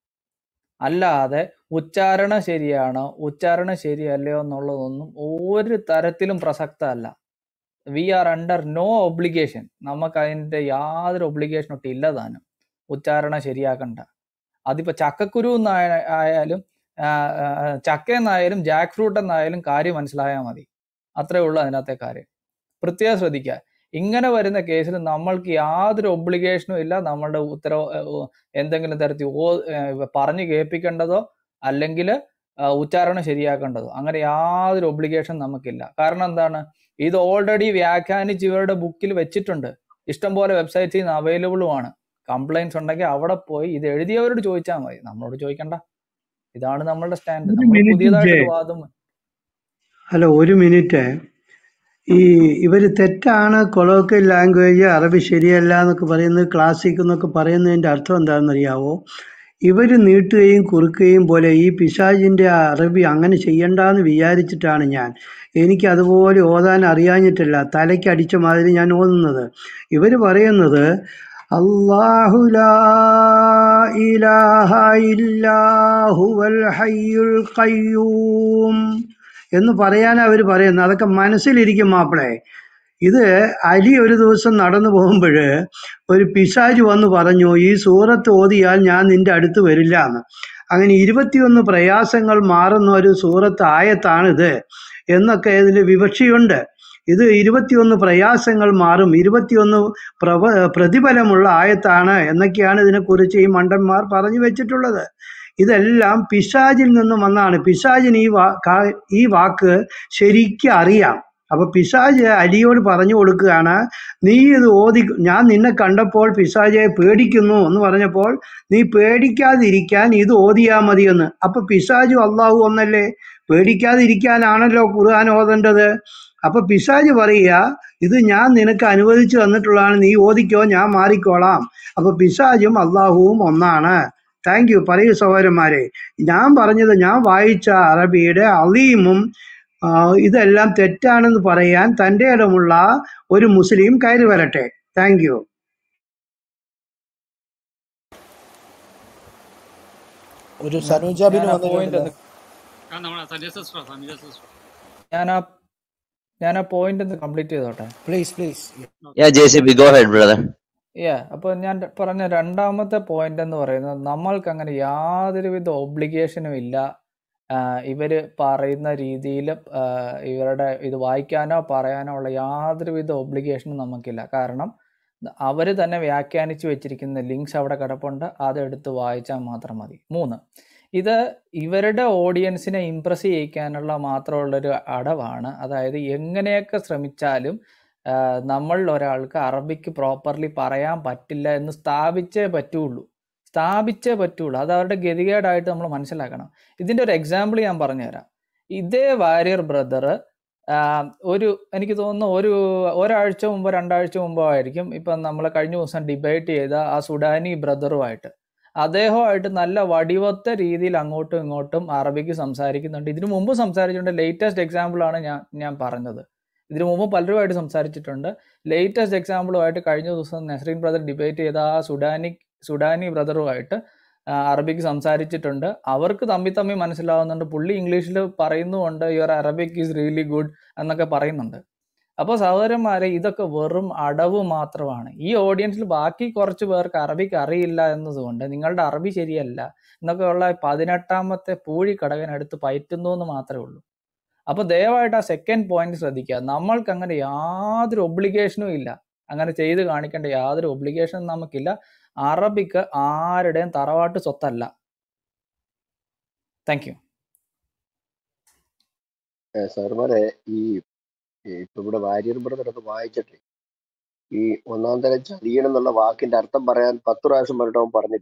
അല്ലാതെ ഉച്ചാരണം ശരിയാണോ ഉച്ചാരണം ശരിയല്ലയോ എന്നുള്ളതൊന്നും ഒരു തരത്തിലും പ്രസക്തമല്ല we are under no obligation നമുക്ക് അതിൻ്റെ യാതൊരു ഒബ്ലിഗേഷൻ ഒട്ടും ഇല്ല താനും ഉച്ചാരണം ശരിയാക്കണ്ട അതിപ്പോൾ ചക്കക്കുരു എന്നായ- ആയാലും ആ, ആ, ചക്ക എന്നായാലും ജാക്ക് ഫ്രൂട്ട് എന്നായാലും കാര്യം മനസ്സിലായാൽ മതി അത്രേ ഉള്ളൂ അതിനകത്തെ കാര്യം പ്രത്യേകം ശ്രദ്ധിക്കുക ഇങ്ങനെ വരുന്ന കേസിൽ നമ്മൾക്ക് യാതൊരു ഒബ്ലിഗേഷനും ഇല്ല നമ്മളുടെ ഉത്തരവ് ഏഹ്, എന്തെങ്കിലും തരത്തിൽ ഓ ഏഹ്, പറഞ്ഞു കേൾപ്പിക്കേണ്ടതോ അല്ലെങ്കിൽ ഉച്ചാരണം ശരിയാക്കേണ്ടതോ അങ്ങനെ യാതൊരു ഒബ്ലിഗേഷൻ നമുക്കില്ല കാരണം എന്താണ് ഇത് ഓൾറെഡി വ്യാഖ്യാനിച്ച് ഇവരുടെ ബുക്കിൽ വെച്ചിട്ടുണ്ട് ഇഷ്ടംപോലെ വെബ്സൈറ്റിൽ നിന്ന് അവൈലബിളുമാണ് കംപ്ലൈൻസ് ഉണ്ടെങ്കിൽ അവിടെ പോയി ഇത് എഴുതിയവരോട് ചോദിച്ചാൽ മതി നമ്മളോട് ചോദിക്കണ്ട ഇതാണ് നമ്മളുടെ സ്റ്റാൻഡ് ഒരു നമ്മൾ മിനിറ്റ് ജെ പുതിയതായിട്ടൊരു വാദം അല്ല ഒരു മിനിറ്റ് ഈ ഇവർ തെറ്റാണ് കൊളോക്കൽ ലാംഗ്വേജ് അറബി ശരിയല്ല എന്നൊക്കെ പറയുന്നത് ക്ലാസിക് എന്നൊക്കെ പറയുന്നതിൻ്റെ അർത്ഥം എന്താണെന്ന് അറിയാവോ ഇവർ നീട്ടുകയും കുറുക്കുകയും പോലെ ഈ പിശാജിൻ്റെ അറബി അങ്ങനെ ചെയ്യണ്ടെന്ന് വിചാരിച്ചിട്ടാണ് ഞാൻ എനിക്ക് അതുപോലെ ഓതാൻ അറിയാഞ്ഞിട്ടില്ല തലയ്ക്ക് അടിച്ച മാതിരി ഞാൻ ഓതുന്നത് ഇവർ പറയുന്നത് അല്ലാഹു ലാ ഇലാഹ ഇല്ലാഹുവൽ ഹയ്യുൽ ഖയ്യൂം എന്ന് പറയാനാ അവർ പറയുന്നത് അതൊക്കെ മനസ്സിലിരിക്കും മാപ്പിളെ ഇത് അലി ഒരു ദിവസം നടന്നു പോകുമ്പോൾ ഒരു പിശാജ് വന്ന് പറഞ്ഞു ഈ സൂറത്ത് ഓതിയാൽ ഞാൻ നിന്റെ അടുത്ത് വരില്ല എന്ന് അങ്ങനെ ഇരുപത്തിയൊന്ന് പ്രയാസങ്ങൾ മാറുന്ന ഒരു സൂറത്ത് ആയത്താണിത് എന്നൊക്കെ ഇതിൽ വിവക്ഷയുണ്ട് ഇത് ഇരുപത്തിയൊന്ന് പ്രയാസങ്ങൾ മാറും ഇരുപത്തിയൊന്ന് പ്രവ പ്രതിഫലമുള്ള ആയത്താണ് എന്നൊക്കെയാണ് ഇതിനെക്കുറിച്ച് ഈ മണ്ടന്മാർ പറഞ്ഞു വെച്ചിട്ടുള്ളത് ഇതെല്ലാം പിശാചിൽ നിന്നും വന്നാണ് പിശാചിന് ഈ വാ കാ- ഈ വാക്ക് ശരിക്കും അറിയാം അപ്പൊ പിശാജ് അലിയോട് പറഞ്ഞു കൊടുക്കുകയാണ് നീ ഇത് ഓതി ഞാൻ നിന്നെ കണ്ടപ്പോൾ പിശാജെ പേടിക്കുന്നു എന്ന് പറഞ്ഞപ്പോൾ നീ പേടിക്കാതിരിക്കാൻ ഇത് ഓതിയാ മതിയെന്ന് അപ്പൊ പിശാജു അള്ളാഹു ഒന്നല്ലേ പേടിക്കാതിരിക്കാനാണല്ലോ ഖുർആൻ ഓതേണ്ടത് അപ്പൊ പിശാജ് പറയുക ഇത് ഞാൻ നിനക്ക് അനുവദിച്ചു തന്നിട്ടുള്ളതാണ് നീ ഓദിക്കോ ഞാൻ മാറിക്കോളാം അപ്പൊ പിശാജും അള്ളാഹുവും ഒന്നാണ് താങ്ക് യു പറയൂ സഹോദരന്മാരെ ഞാൻ പറഞ്ഞത് ഞാൻ വായിച്ച അറബിയുടെ അലീമും ആ, ഇതെല്ലാം തെറ്റാണെന്ന് പറയാൻ തൻ്റെ ഇടമുള്ള ഒരു മുസ്ലിം കയറി വരട്ടെ താങ്ക് യു ഒരു ഞാൻ സനൂജാബിന് ഞാൻ ആ പോയിന്റ് വന്നിട്ടുണ്ടല്ലോ ഒന്ന് ആ നമ്മളെ സഞ്ജയ് സിസ്റ്റർ സഞ്ജയ് സിസ്റ്റർ ഞാൻ ആ ഞാൻ ആ പോയിന്റ് ഒന്ന് കംപ്ലീറ്റ് ചെയ്തോട്ടെ please please Yeah, JCB, go ahead, brother. Yeah അപ്പോൾ ഞാൻ ര- പറഞ്ഞ രണ്ടാമത്തെ പോയിന്റ് എന്ന് പറയുന്നത് നമ്മൾക്ക് അങ്ങനെ യാതൊരുവിധ ഒബ്ലിഗേഷനും ഇല്ല ആഹ് ഇവര് പറയുന്ന രീതിയിൽ ഇവരുടെ ഇത് വായിക്കാനോ പറയാനോ ഉള്ള യാതൊരുവിധ ഒബ്ലിഗേഷനും നമുക്കില്ല കാരണം അവർ തന്നെ വ്യാഖ്യാനിച്ചു വെച്ചിരിക്കുന്ന ലിങ്ക്സ് അവിടെ കിടപ്പുണ്ട് അതെടുത്ത് വായിച്ചാൽ മാത്രം മതി മൂന്ന് ഇത് ഇവരുടെ ഓഡിയൻസിനെ ഇമ്പ്രസ് ചെയ്യിക്കാനുള്ള മാത്രമുള്ളൊരു അടവാണ് അതായത് എങ്ങനെയൊക്കെ ശ്രമിച്ചാലും ആഹ് നമ്മളിൽ ഒരാൾക്ക് അറബിക്ക് പ്രോപ്പർലി പറയാൻ പറ്റില്ല എന്ന് സ്ഥാപിച്ചേ പറ്റുള്ളൂ സ്ഥാപിച്ചേ പറ്റുള്ളൂ അത് അവരുടെ ഗതികേടായിട്ട് നമ്മൾ മനസ്സിലാക്കണം ഇതിൻ്റെ ഒരു എക്സാമ്പിൾ ഞാൻ പറഞ്ഞുതരാം ഇതേ വാരിയർ ബ്രദർ ഒരു എനിക്ക് തോന്നുന്നു ഒരു ഒരാഴ്ച മുമ്പ് രണ്ടാഴ്ച മുമ്പോ ആയിരിക്കും ഇപ്പം നമ്മൾ കഴിഞ്ഞ ദിവസം ഡിബേറ്റ് ചെയ്ത ആ സുഡാനി ബ്രദറുമായിട്ട് അദ്ദേഹമായിട്ട് നല്ല വടിവത്ത രീതിയിൽ അങ്ങോട്ടും ഇങ്ങോട്ടും അറബിക്ക് സംസാരിക്കുന്നുണ്ട് ഇതിനു മുമ്പ് സംസാരിച്ചിട്ടുണ്ട് ലേറ്റസ്റ്റ് എക്സാമ്പിളാണ് ഞാൻ ഞാൻ പറഞ്ഞത് ഇതിനു മുമ്പ് പലരുമായിട്ട് സംസാരിച്ചിട്ടുണ്ട് ലേറ്റസ്റ്റ് എക്സാമ്പിളുമായിട്ട് കഴിഞ്ഞ ദിവസം നസ്രീൻ ബ്രദർ ഡിബേറ്റ് ചെയ്ത ആ സുഡാനി സുഡാനി ബ്രദറുമായിട്ട് ആ, അറബിക്ക് സംസാരിച്ചിട്ടുണ്ട് അവർക്ക് തമ്മി തമ്മി മനസ്സിലാവുന്നുണ്ട് പുള്ളി ഇംഗ്ലീഷിൽ പറയുന്നുമുണ്ട് your Arabic is really good എന്നൊക്കെ പറയുന്നുണ്ട് അപ്പോൾ സഹോദരന്മാരെ ഇതൊക്കെ വെറും അടവ് മാത്രമാണ് ഈ ഓഡിയൻസിൽ ബാക്കി കുറച്ച് പേർക്ക് അറബിക്ക് അറിയില്ല എന്നതുകൊണ്ട് നിങ്ങളുടെ അറബി ശരിയല്ല എന്നൊക്കെ ഉള്ള പതിനെട്ടാമത്തെ പൂഴി കടകനടുത്ത് പയറ്റുന്നു എന്ന് മാത്രമേ ഉള്ളൂ അപ്പൊ ദയവായിട്ട് ആ സെക്കൻഡ് പോയിന്റ് ശ്രദ്ധിക്കുക നമ്മൾക്ക് അങ്ങനെ യാതൊരു ഒബ്ലിഗേഷനും ഇല്ല അങ്ങനെ ചെയ്ത് കാണിക്കേണ്ട യാതൊരു ഒബ്ലിഗേഷനും നമുക്കില്ല അറബിക്ക് ആരുടെയും തറവാട്ട് സ്വത്തല്ല താങ്ക് യു സാറുമാരെ ഈ ഈ ഇപ്പൊ ഇവിടെ വാര്യർ ബ്രദർ അത് വായിച്ചിട്ട് ഈ ഒന്നാം തരം ചതിയണം എന്നുള്ള വാക്കിന്റെ അർത്ഥം പറയാൻ പത്ത് പ്രാവശ്യം പറഞ്ഞിട്ട് അവൻ പറഞ്ഞില്ല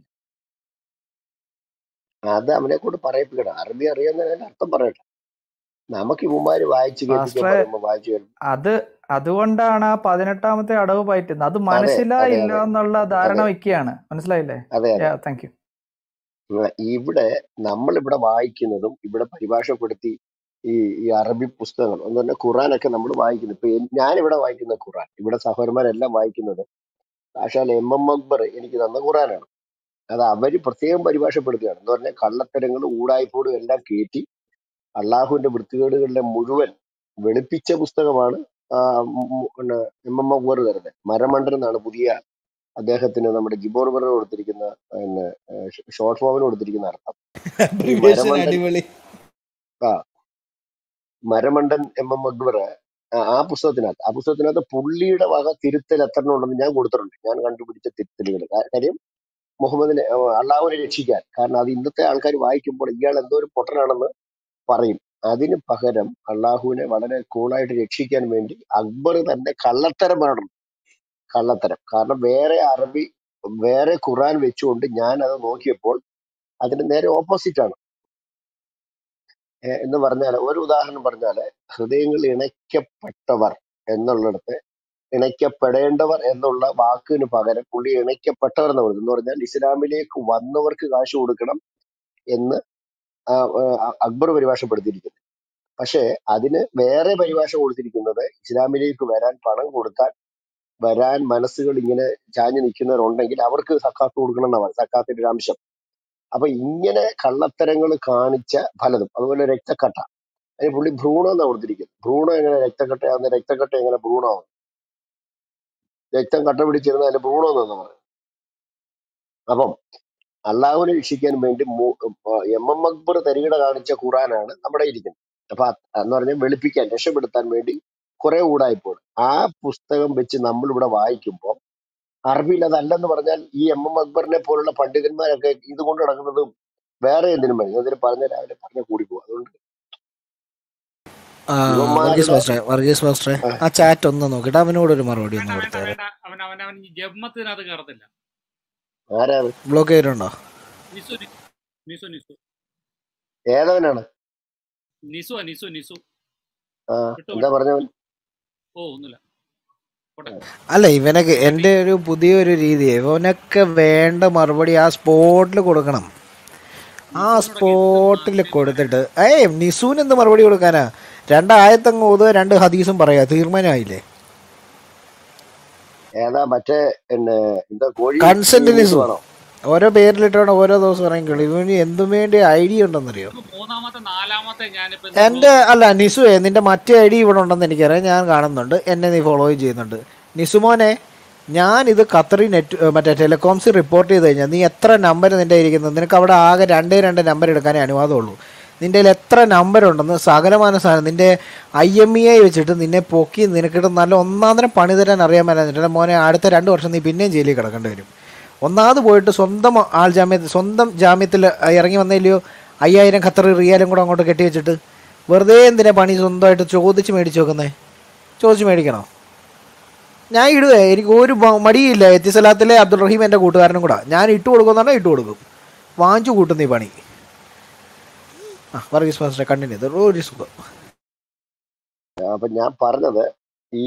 അത് അവനെ കൊണ്ട് പറയിപ്പിക്കണം അറബി അറിയാവുന്നതിന്റെ അർത്ഥം പറയട്ടെ നമുക്ക് ഇവന്മാര് വായിച്ചു കേൾപ്പിക്കാൻ പാസ്റ്ററെ പറയുമ്പോ വായിച്ചു കേൾപ്പിക്കും അത് അതുകൊണ്ടാണ് ആ പതിനെട്ടാമത്തെ അടവ് പയറ്റുന്നത് അത് അതെ അതെ മനസ്സിലായില്ല അതെ എന്നുള്ള ധാരണ അതെ വെക്കുകയാണ് മനസ്സിലായില്ലേ അതെ അതെ താങ്ക് യു ഉം, ഇവിടെ നമ്മൾ ഇവിടെ വായിക്കുന്നതും ഇവിടെ പരിഭാഷപ്പെടുത്തി ഈ ഈ അറബി പുസ്തകങ്ങൾ എന്ന് പറഞ്ഞാൽ ഖുറാനൊക്കെ നമ്മൾ വായിക്കുന്നു ഇപ്പൊ എൻ- ഞാനിവിടെ വായിക്കുന്ന ഖുറാൻ ഇവിടെ സഹോദരന്മാരെല്ലാം വായിക്കുന്നത് സാക്ഷാൽ എം എം അക്ബർ എനിക്ക് തന്ന ഖുറാനാണ് അത് അവര് പ്രത്യേകം പരിഭാഷപ്പെടുത്തുകയാണ് എന്ന് പറഞ്ഞാൽ കള്ളത്തരങ്ങളും ഊടായ്പോടും എല്ലാം കയറ്റി അള്ളാഹുവിന്റെ വൃത്തികേടുകളിലെ മുഴുവൻ വെളുപ്പിച്ച പുസ്തകമാണ് ആ, ഉം, ഉം, പിന്നെ എം എം അക്ബർ തരുന്നത് മരമണ്ടൻ എന്നാണ് പുതിയ അദ്ദേഹത്തിന് നമ്മുടെ ജിബോർ ബറിന് കൊടുത്തിരിക്കുന്ന പിന്നെ ഷോർട്ട് ഫോമിന് കൊടുത്തിരിക്കുന്ന അർത്ഥം ഈ അബ്രിവിയേഷൻ മരമണ്ടൻ അടിപൊളി ആ മരമണ്ടൻ എം എം അക്ബർ ആ ആ പുസ്തകത്തിനകത്ത് ആ പുസ്തകത്തിനകത്ത് പുള്ളിയുടെ വക തിരുത്തൽ എത്ര ഉണ്ടെന്ന് ഞാൻ കൊടുത്തിട്ടുണ്ട് ഞാൻ കണ്ടുപിടിച്ച തിരുത്തലുകൾ കാര്യം മുഹമ്മദിനെ ആ, അള്ളാഹുവിനെ രക്ഷിക്കാൻ കാരണം അത് ഇന്നത്തെ ആൾക്കാർ വായിക്കുമ്പോൾ ഇയാൾ എന്തോ ഒരു പൊട്ടനാണെന്ന് പറയും അതിന് പകരം അള്ളാഹുവിനെ വളരെ കൂളായിട്ട് രക്ഷിക്കാൻ വേണ്ടി അക്ബർ തന്നെ കള്ളത്തരം പറയണം കള്ളത്തരം കാരണം വേറെ അറബി വേറെ ഖുറാൻ വെച്ചുകൊണ്ട് ഞാൻ അത് നോക്കിയപ്പോൾ അതിന് നേരെ ഓപ്പോസിറ്റ് ആണ് ഏ, എന്ന് പറഞ്ഞാൽ ഒരു ഉദാഹരണം പറഞ്ഞാല് ഹൃദയങ്ങൾ ഇണയ്ക്കപ്പെട്ടവർ എന്നുള്ളിടത്ത് ഇണയ്ക്കപ്പെടേണ്ടവർ എന്നുള്ള വാക്കിന് പകരം പുള്ളി ഇണയ്ക്കപ്പെട്ടവർ എന്ന് പറയുന്നത് എന്ന് പറഞ്ഞാൽ ഇസ്ലാമിലേക്ക് വന്നവർക്ക് കാശ് കൊടുക്കണം എന്ന് ആ, ആ, അക്ബർ പരിഭാഷപ്പെടുത്തിയിരിക്കുന്നു പക്ഷേ അതിന് വേറെ പരിഭാഷ കൊടുത്തിരിക്കുന്നത് ഇസ്ലാമിലേക്ക് വരാൻ പണം കൊടുത്താൽ വരാൻ മനസ്സുകൾ ഇങ്ങനെ ചാഞ്ഞു നിൽക്കുന്നവരുണ്ടെങ്കിൽ അവർക്ക് സക്കാത്ത് കൊടുക്കണം എന്നാണ് സക്കാത്തിന്റെ ഒരു അംശം അപ്പൊ ഇങ്ങനെ കള്ളത്തരങ്ങൾ കാണിച്ച പലതും അതുപോലെ രക്തക്കട്ട അതിന് പുള്ളി ഭ്രൂണം എന്നാണ് കൊടുത്തിരിക്കുന്നത് ഭ്രൂണം എങ്ങനെ രക്തക്കട്ടയാവുന്ന രക്തക്കട്ട എങ്ങനെ ഭ്രൂണമാവും രക്തം കട്ട പിടിച്ചിരുന്ന അതിന് ഭ്രൂണം എന്നാണ് പറയുന്നത് അപ്പം അള്ളാഹുവിനെ രക്ഷിക്കാൻ വേണ്ടി മു- എം എം അക്ബർ തരികിട കാണിച്ച ഖുറാനാണ് നമ്മുടെ ഇരിക്കുന്നത് അപ്പൊ അത് എന്ന് പറഞ്ഞാൽ വെളുപ്പിക്കാൻ രക്ഷപ്പെടുത്താൻ വേണ്ടി കുറെ ഊടായിപ്പോൾ ആ പുസ്തകം വെച്ച് നമ്മൾ ഇവിടെ വായിക്കുമ്പോൾ അറബിയിൽ അതല്ലെന്ന് പറഞ്ഞാൽ ഈ എം എം അക്ബറിനെ പോലുള്ള പണ്ഡിതന്മാരൊക്കെ ഇത് കൊണ്ട് നടക്കുന്നതും വേറെ എന്തിനും മതി എന്തിനും പറഞ്ഞ രാവിലെ പറഞ്ഞ കൂടി പോകും അതുകൊണ്ട് ആ, വർഗീസ് ഇവന്മാരുടെ മാസ്റ്ററെ വർഗീസ് മാസ്റ്ററെ ആ, ആ ചാറ്റ് ഒന്ന് നോക്കിയിട്ട് അവനോട് ഒരു മറുപടി വേണ്ട ഒന്ന് വേണ്ട കൊടുത്തേരെ വേണ്ട അവൻ അവൻ അവൻ ഈ ജമ്മത്തിനകത്ത് കയറത്തില്ല ആരാ അത്? ബ്ലോക്ക് ചെയ്തിട്ടുണ്ടോ നിസു നി- നിസു നിസു ഏതവനാണ് നിസു നിസു നിസു ആ വിട്ടു എന്താ വിട്ടു പറഞ്ഞവൻ ഓ ഒന്നുമില്ല പോട്ടെ അല്ല ഇവനൊക്കെ എൻ്റെ ഒരു പുതിയൊരു രീതി ഇവനൊക്കെ വേണ്ട മറുപടി ആ സ്പോട്ടിൽ കൊടുക്കണം ആ നിസുവിനോടൊക്കെ എന്ത് സ്പോട്ടിൽ മാന്യത കൊടുത്തിട്ട് ഏയ് നിസൂന് എന്ത് മറുപടി കൊടുക്കാനാ രണ്ട് ആയത്തങ്ങ് ഓതുക രണ്ട് ഹദീസും പറയാ തീരുമാനമായില്ലേ ഏതാ മറ്റേ പിന്നെ എന്താ കോഴി കൺസെന്റ് നിസു നിസു ആണോ ഓരോ പേരിലിട്ടാണ് ഓരോ ദിവസം ഇറങ്ങിക്കുള്ളൂ ഇവന് എന്തും വേണ്ടി ഐഡിയ ഉണ്ടെന്നറിയോ മൂന്നാമത്തെ നാലാമത്തെ ഞാനിപ്പോ എൻ്റെ അല്ല നിസുവേ നിന്റെ മറ്റേ ഐ ഡി ഇവിടെ ഉണ്ടെന്ന് എനിക്കറിയാം ഞാൻ കാണുന്നുണ്ട് എന്നെ നീ ഫോളോ ചെയ്യുന്നുണ്ട് നിസുമോനെ ഞാൻ ഇത് ഖത്തറി നെറ്റ് ഏ, മറ്റേ ടെലികോംസിൽ റിപ്പോർട്ട് ചെയ്ത് കഴിഞ്ഞാൽ നീ എത്ര നമ്പർ നിന്റെ ഇരിക്കുന്നത് നിനക്ക് അവിടെ ആകെ രണ്ടേ രണ്ട് നമ്പർ എടുക്കാനേ അനുവാദമുള്ളൂ നിന്റെ കയ്യിൽ എത്ര നമ്പർ ഉണ്ടെന്ന് സകലമാന സാധനം നിന്റെ ഐ എം ഇ ഐ വെച്ചിട്ട് നിന്നെ പൊക്കി നിനക്കിട്ട് നല്ല ഒന്നാന്തരം പണി തരാൻ അറിയാൻ മേലാന്നിട്ട് മോനെ അടുത്ത രണ്ട് വർഷം നീ പിന്നെയും ജയിലിൽ കിടക്കേണ്ടി വരും ഒന്നാമത് പോയിട്ട് സ്വന്തം ആൾ ജാമ്യത്തിൽ സ്വന്തം ജാമ്യത്തിൽ ഇറങ്ങി വന്നില്ലയോ അയ്യായിരം ഖത്തർ റിയാലും കൂടെ അങ്ങോട്ട് കെട്ടി വെച്ചിട്ട് വെറുതെ എന്തിനാ പണി സ്വന്തമായിട്ട് ചോദിച്ച് മേടിച്ച് വെക്കുന്നേ ചോദിച്ച് മേടിക്കണോ ഞാൻ ഇടുവേ എനിക്ക് ഒരു ബ- മടിയില്ല എത്തിസലാത്തിലെ അബ്ദുൾ റഹീം എൻ്റെ കൂട്ടുകാരനും കൂടെ ഞാൻ ഇട്ട് കൊടുക്കുന്നുണ്ടോ ഇട്ട് കൊടുക്കും വാങ്ങിച്ചു കൂട്ടുന്ന ഈ പണി ആ വർഗീസ് മാസ്റ്റർ കണ്ടിന്യൂ ഇത് ഒരു സുഖം അപ്പൊ ഞാൻ പറഞ്ഞത് ഈ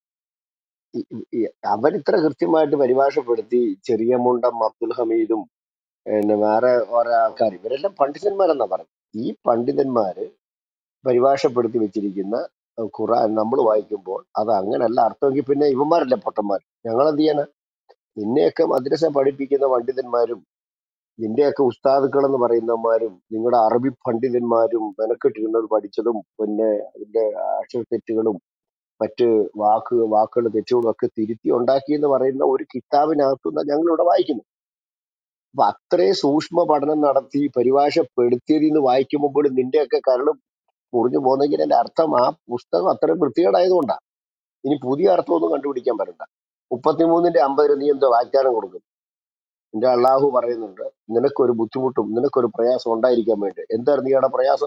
ഈ- ഈ- അവരിത്ര കൃത്യമായിട്ട് പരിഭാഷപ്പെടുത്തി ചെറിയ മുണ്ടം അബ്ദുൽ ഹമീദും പിന്നെ വേറെ ഓരോ ആൾക്കാർ ഇവരെല്ലാം പണ്ഡിതന്മാരെന്നാ പറയുന്നത് ഈ പണ്ഡിതന്മാര് പരിഭാഷപ്പെടുത്തി വെച്ചിരിക്കുന്ന ഖുറാൻ നമ്മൾ വായിക്കുമ്പോൾ അത് അങ്ങനല്ല അർത്ഥമെങ്കിൽ പിന്നെ ഇവന്മാരല്ലേ പൊട്ടന്മാർ ഞങ്ങൾ എന്ത് ചെയ്യാനാ നിന്നെയൊക്കെ മദ്രസ പഠിപ്പിക്കുന്ന പണ്ഡിതന്മാരും നിന്റെയൊക്കെ ഉസ്താദുക്കൾ എന്ന് പറയുന്നവന്മാരും നിങ്ങളുടെ അറബി പണ്ഡിതന്മാരും മെനക്കെട്ടിരുന്നത് പഠിച്ചതും പിന്നെ അതിന്റെ അക്ഷരത്തെറ്റുകളും മറ്റ് വാക്ക് വാക്കുകൾ തെറ്റുകളും ഒക്കെ തിരുത്തി ഉണ്ടാക്കി എന്ന് പറയുന്ന ഒരു കിതാബിനകത്തുനിന്ന് ഞങ്ങൾ ഇവിടെ വായിക്കുന്നു അപ്പൊ അത്രയും സൂക്ഷ്മ പഠനം നടത്തി പരിഭാഷപ്പെടുത്തിയതിൽ നിന്ന് വായിക്കുമ്പോൾ പോലും നിന്റെയൊക്കെ കരളും മുറിഞ്ഞു പോകുന്നെങ്കിൽ എന്റെ അർത്ഥം ആ പുസ്തകം അത്രയും വൃത്തികേടായതുകൊണ്ടാണ് ഇനി പുതിയ അർത്ഥമൊന്നും കണ്ടുപിടിക്കാൻ പറ്റണ്ട മുപ്പത്തിമൂന്നിന്റെ അമ്പതിന് നീ എന്തോ വാഗ്ദാനം കൊടുക്കും എന്റെ അള്ളാഹു പറയുന്നുണ്ട് നിനക്കൊരു ബുദ്ധിമുട്ടും നിനക്കൊരു പ്രയാസം ഉണ്ടായിരിക്കാൻ വേണ്ടി എന്തായിരുന്നു നീയുടെ പ്രയാസം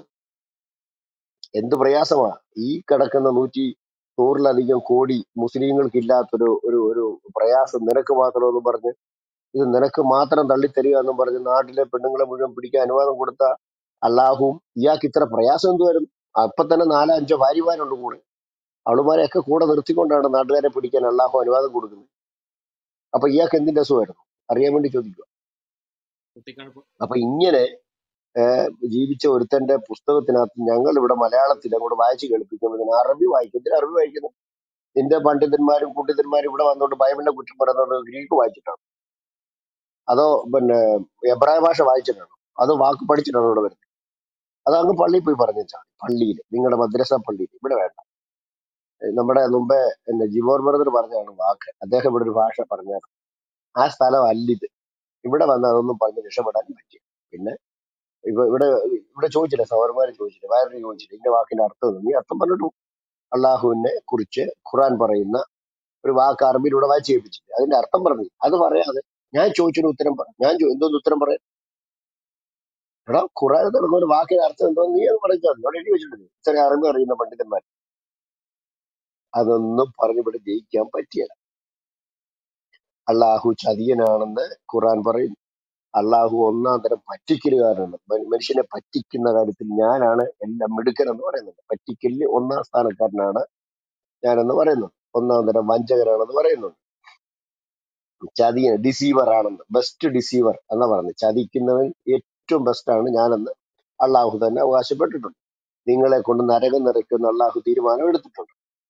എന്ത് പ്രയാസമാ ഈ കിടക്കുന്ന നൂറ്റി നൂറിലധികം കോടി മുസ്ലിങ്ങൾക്ക് ഇല്ലാത്തൊരു ഒരു ഒരു പ്രയാസം നിനക്ക് മാത്രമെന്ന് പറഞ്ഞ് ഇത് നിനക്ക് മാത്രം തള്ളിത്തരിക എന്നും പറഞ്ഞ് നാട്ടിലെ പെണ്ണുങ്ങളെ മുഴുവൻ പിടിക്കാൻ അനുവാദം കൊടുത്ത അള്ളാഹുവും ഇയാൾക്ക് ഇത്ര പ്രയാസം എന്തുവരും അപ്പൊ തന്നെ നാലോ അഞ്ചോ ഭാര്യമാരുണ്ട് കൂടെ അവളുമാരെയൊക്കെ കൂടെ നിർത്തിക്കൊണ്ടാണ് നാട്ടുകാരെ പിടിക്കാൻ അള്ളാഹു അനുവാദം കൊടുക്കുന്നത് അപ്പൊ ഇയാൾക്ക് എന്തിന്റെ അസുഖമായിരുന്നു അറിയാൻ വേണ്ടി ചോദിക്കുക കുത്തിക്കണപ്പ് അപ്പൊ ഇങ്ങനെ ഏഹ്, ജീവിച്ച ഒരുത്തന്റെ പുസ്തകത്തിനകത്ത് ഞങ്ങൾ ഇവിടെ മലയാളത്തിൽ അങ്ങോട്ട് വായിച്ച് കേൾപ്പിക്കുന്നതിന് അറബി വായിക്കും എന്തിനാ അറബി വായിക്കുന്നത് നിന്റെ പണ്ഡിതന്മാരും കൂട്ടിതന്മാരും ഇവിടെ വന്നുകൊണ്ട് ബൈബിളിനെ കുറ്റം പറയുന്നത് ഗ്രീക്ക് വായിച്ചിട്ടാണ് അതോ പിന്നെ എബ്രായ ഭാഷ വായിച്ചിട്ടാണോ അതോ വാക്ക് പഠിച്ചിട്ടാണോ ഇവിടെ വരുന്നത് അത് അങ്ങ് പള്ളിയിൽ പോയി പറഞ്ഞാൽ പള്ളിയിൽ നിങ്ങളുടെ മദ്രസ പള്ളിയിൽ ഇവിടെ വേണ്ട ഏഹ് നമ്മുടെ മുമ്പേ എന്നെ ജിമോർ ബ്രദർ പറഞ്ഞാണ് വാക്ക് അദ്ദേഹം ഇവിടെ ഒരു ഭാഷ പറഞ്ഞാൽ ആ സ്ഥലം അല്ലിത് ഇവിടെ വന്ന് അതൊന്നും പറഞ്ഞ് രക്ഷപ്പെടാൻ പറ്റിയ പിന്നെ ഇവ ഇവിടെ ഇവിടെ ചോദിച്ചില്ല സൗരന്മാരെ ചോദിച്ചില്ല വേറെ ചോദിച്ചില്ല ഇന്ന വാക്കിന്റെ അർത്ഥം എന്ത്? നീ അർത്ഥം പറഞ്ഞിട്ടു അള്ളാഹുവിനെ കുറിച്ച് ഖുറാൻ പറയുന്ന ഒരു വാക്ക് അറബിയിലൂടെ വായിച്ച് കേൾപ്പിച്ചില്ല അതിന്റെ അർത്ഥം പറഞ്ഞു അത് പറയാതെ ഞാൻ ചോദിച്ചൊരു ഉത്തരം പറ ഞാൻ ചോ- എന്തോന്ന് ഉത്തരം പറയാം എടാ ഖുറാൻ തുടങ്ങുന്ന ഒരു വാക്കിന്റെ അർത്ഥം എന്തോ നീ അത് പറഞ്ഞാൽ ഇവിടെ എഴുതി വെച്ചിട്ടുണ്ട് ഇത്ര അറിവ് അറിയുന്ന പണ്ഡിതന്മാർ അതൊന്നും പറഞ്ഞിവിടെ ജയിക്കാൻ പറ്റിയല്ല അള്ളാഹു ചതിയനാണെന്ന് ഖുറാൻ പറയും അള്ളാഹു ഒന്നാം തരം പറ്റിക്കലുകാരനാണ് മ- മനുഷ്യനെ പറ്റിക്കുന്ന കാര്യത്തിൽ ഞാനാണ് എല്ലാം മിടുക്കൻ എന്ന് പറയുന്നത് പറ്റിക്കലിൽ ഒന്നാം സ്ഥാനക്കാരനാണ് ഞാനെന്ന് പറയുന്നുണ്ട് ഒന്നാം തരം വഞ്ചകനാണെന്ന് പറയുന്നുണ്ട് ചതിയൻ ഡിസീവർ ആണെന്ന് ബെസ്റ്റ് ഡിസീവർ എന്നാ പറയുന്നത് ചതിക്കുന്നവൻ ഏറ്റവും ബെസ്റ്റ് ആണ് ഞാനെന്ന് അള്ളാഹു തന്നെ അവകാശപ്പെട്ടിട്ടുണ്ട് നിങ്ങളെ കൊണ്ട് നരകം നിറയ്ക്കുന്ന അള്ളാഹു തീരുമാനം എടുത്തിട്ടുണ്ട്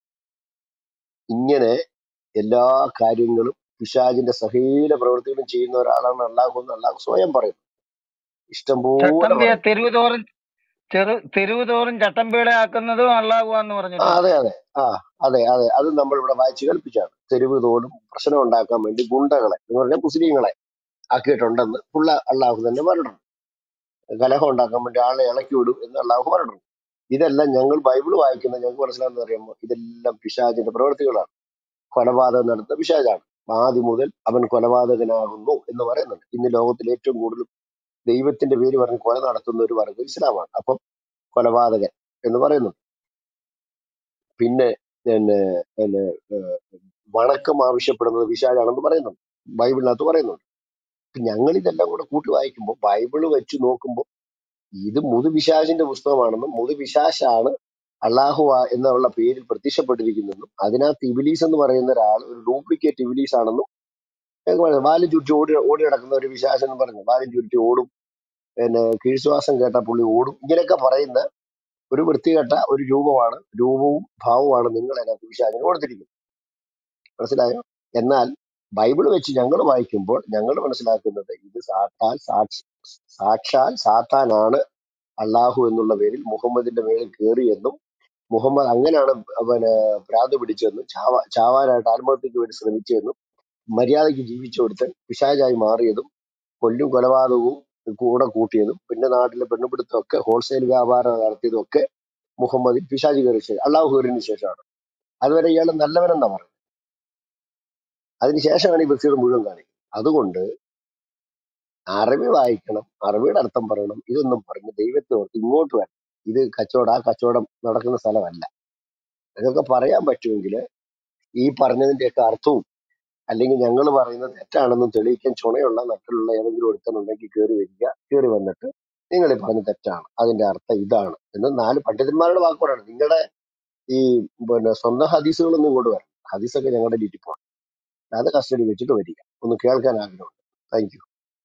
ഇങ്ങനെ എല്ലാ കാര്യങ്ങളും പിശാചിന്റെ സഹീല പ്രവൃത്തികളും ചെയ്യുന്ന ഒരാളാണ് അള്ളാഹു എന്ന് അള്ളാഹു സ്വയം പറയുന്നു ഇഷ്ടംപോലെ ചട്ടമ്പിയെ പറയും തെരുവ് തോറും ചെറു തെരുവ് തോറും ചട്ടമ്പികളെയാക്കുന്നതും അള്ളാഹുവാന്ന് ആ പറഞ്ഞിട്ടുണ്ട് അതെ അതെ ആ അതെ അതെ അത് നമ്മൾ ഇവിടെ വായിച്ച് കൽപ്പിച്ചാണ് തെരുവ് തോടും പ്രശ്നം ഉണ്ടാക്കാൻ വേണ്ടി ഗുണ്ടകളെ എന്ന് പറഞ്ഞാൽ മുസ്ലിങ്ങളെ ആക്കിയിട്ടുണ്ടെന്ന് പുള്ള അള്ളാഹു തന്നെ പറഞ്ഞിട്ടുണ്ട് കലഹം ഉണ്ടാക്കാൻ വേണ്ടി ആളെ ഇളക്കി വിടും എന്ന് അള്ളാഹു പറഞ്ഞിട്ടുണ്ട് ഇതെല്ലാം ഞങ്ങൾ ബൈബിൾ വായിക്കുന്ന ഞങ്ങൾക്ക് മനസ്സിലാണെന്ന് പറയുമ്പോൾ ഇതെല്ലാം പിശാചിന്റെ പ്രവൃത്തികളാണ് കൊലപാതകം നടത്തുന്ന പിശാചാണ് ആദ്യം മുതൽ അവൻ കൊലപാതകനാകുന്നു എന്ന് പറയുന്നുണ്ട് ഇന്ന് ലോകത്തിൽ ഏറ്റവും കൂടുതൽ ദൈവത്തിന്റെ പേര് പറഞ്ഞ് കൊല നടത്തുന്ന ഒരു വർഗ്ഗം ഇസ്ലാമാണ് അപ്പം കൊലപാതകൻ എന്ന് പറയുന്നു പിന്നെ പിന്നെ പിന്നെ ഏഹ്, വണക്കം ആവശ്യപ്പെടുന്നത് പിശാചാണെന്ന് പറയുന്നുണ്ട് ബൈബിളിനകത്ത് പറയുന്നുണ്ട് അപ്പൊ ഞങ്ങൾ ഇതെല്ലാം കൂടെ കൂട്ടി വായിക്കുമ്പോൾ ബൈബിള് വെച്ച് നോക്കുമ്പോൾ ഇത് മുതുപിശാചിന്റെ പുസ്തകമാണെന്നും മുതുപിശാശാണ് അള്ളാഹു ആ- എന്നുള്ള പേരിൽ പ്രത്യക്ഷപ്പെട്ടിരിക്കുന്നതെന്നും അതിനകത്ത് ഇബിലീസ് എന്ന് പറയുന്ന ഒരാൾ ഒരു ഡ്യൂപ്ലിക്കേറ്റ് ഇബിലീസ് ആണെന്നും ഞങ്ങൾക്ക് പറയാം വാലും ചുറ്റി ഓടി ഓടി നടക്കുന്ന ഒരു വിശാസം എന്ന് പറഞ്ഞു വാലും ചുറ്റി ഓടും പിന്നെ കീഴ്ശ്വാസം കേട്ട പുള്ളി ഓടും ഇങ്ങനെയൊക്കെ പറയുന്ന ഒരു വൃത്തികെട്ട ഒരു രൂപമാണ് രൂപവും ഭാവവുമാണ് നിങ്ങൾ അതിനകത്ത് വിശാചന കൊടുത്തിരിക്കുന്നത് മനസ്സിലായോ എന്നാൽ ബൈബിൾ വെച്ച് ഞങ്ങൾ വായിക്കുമ്പോൾ ഞങ്ങൾ മനസ്സിലാക്കുന്നത് ഇത് സാത്താൻ സാക്ഷ സാക്ഷാൽ സാത്താനാണ് അള്ളാഹു എന്നുള്ള പേരിൽ മുഹമ്മദിന്റെ മേളിൽ കയറിയെന്നും മുഹമ്മദ് അങ്ങനെയാണ് പിന്നെ ഭ്രാന്ത് പിടിച്ചെന്നും ചാവ ചാവാനായിട്ട് ആത്മഹത്യക്ക് വേണ്ടി ശ്രമിച്ചതെന്നും മര്യാദയ്ക്ക് ജീവിച്ചു കൊടുത്ത് പിശാചായി മാറിയതും കൊല്ലും കൊലപാതകവും കൂടെ കൂട്ടിയതും പിന്നെ നാട്ടിലെ പെണ്ണുപിടുത്തം ഒക്കെ ഹോൾസെയിൽ വ്യാപാരം നടത്തിയതും ഒക്കെ മുഹമ്മദ് പിശാജ് കയറിയ ശേഷം അള്ളാഹു കയറിയതിനു ശേഷമാണ് അതുവരെ ഇയാൾ നല്ലവനെന്നാ പറയുന്നത് അതിനുശേഷമാണ് ഈ ബഷീർ മുഴുവൻ കാണിക്കുന്നത് അതുകൊണ്ട് അറബി വായിക്കണം അറബിയുടെ അർത്ഥം പറയണം ഇതൊന്നും പറഞ്ഞ് ദൈവത്തെ ഓർത്ത് ഇങ്ങോട്ട് വരണം ഇത് കച്ചവടം ആ കച്ചവടം നടക്കുന്ന സ്ഥലമല്ല ഇതൊക്കെ പറയാൻ പറ്റുമെങ്കിൽ ഈ പറഞ്ഞതിന്റെയൊക്കെ അർത്ഥവും അല്ലെങ്കിൽ ഞങ്ങൾ പറയുന്നത് തെറ്റാണെന്നും തെളിയിക്കാൻ ചുണയുള്ള നട്ടിലുള്ള ഏതെങ്കിലും ഒരുത്തനുണ്ടെങ്കിൽ കയറി വരിക കയറി വന്നിട്ട് നിങ്ങൾ ഈ പറഞ്ഞ തെറ്റാണ് അതിന്റെ അർത്ഥം ഇതാണ് എന്ന് നാല് പണ്ഡിതന്മാരുടെ വാക്കുകളാണ് നിങ്ങളുടെ ഈ പിന്നെ സ്വന്തം ഹദീസുകളൊന്നും ഇങ്ങോട്ട് വരണം ഹദീസൊക്കെ ഞങ്ങളുടെ ലിറ്റിപ്പോണ് അത് കസ്റ്റഡി വെച്ചിട്ട് വരിക ഒന്ന് കേൾക്കാൻ ആഗ്രഹമുണ്ട് താങ്ക് യു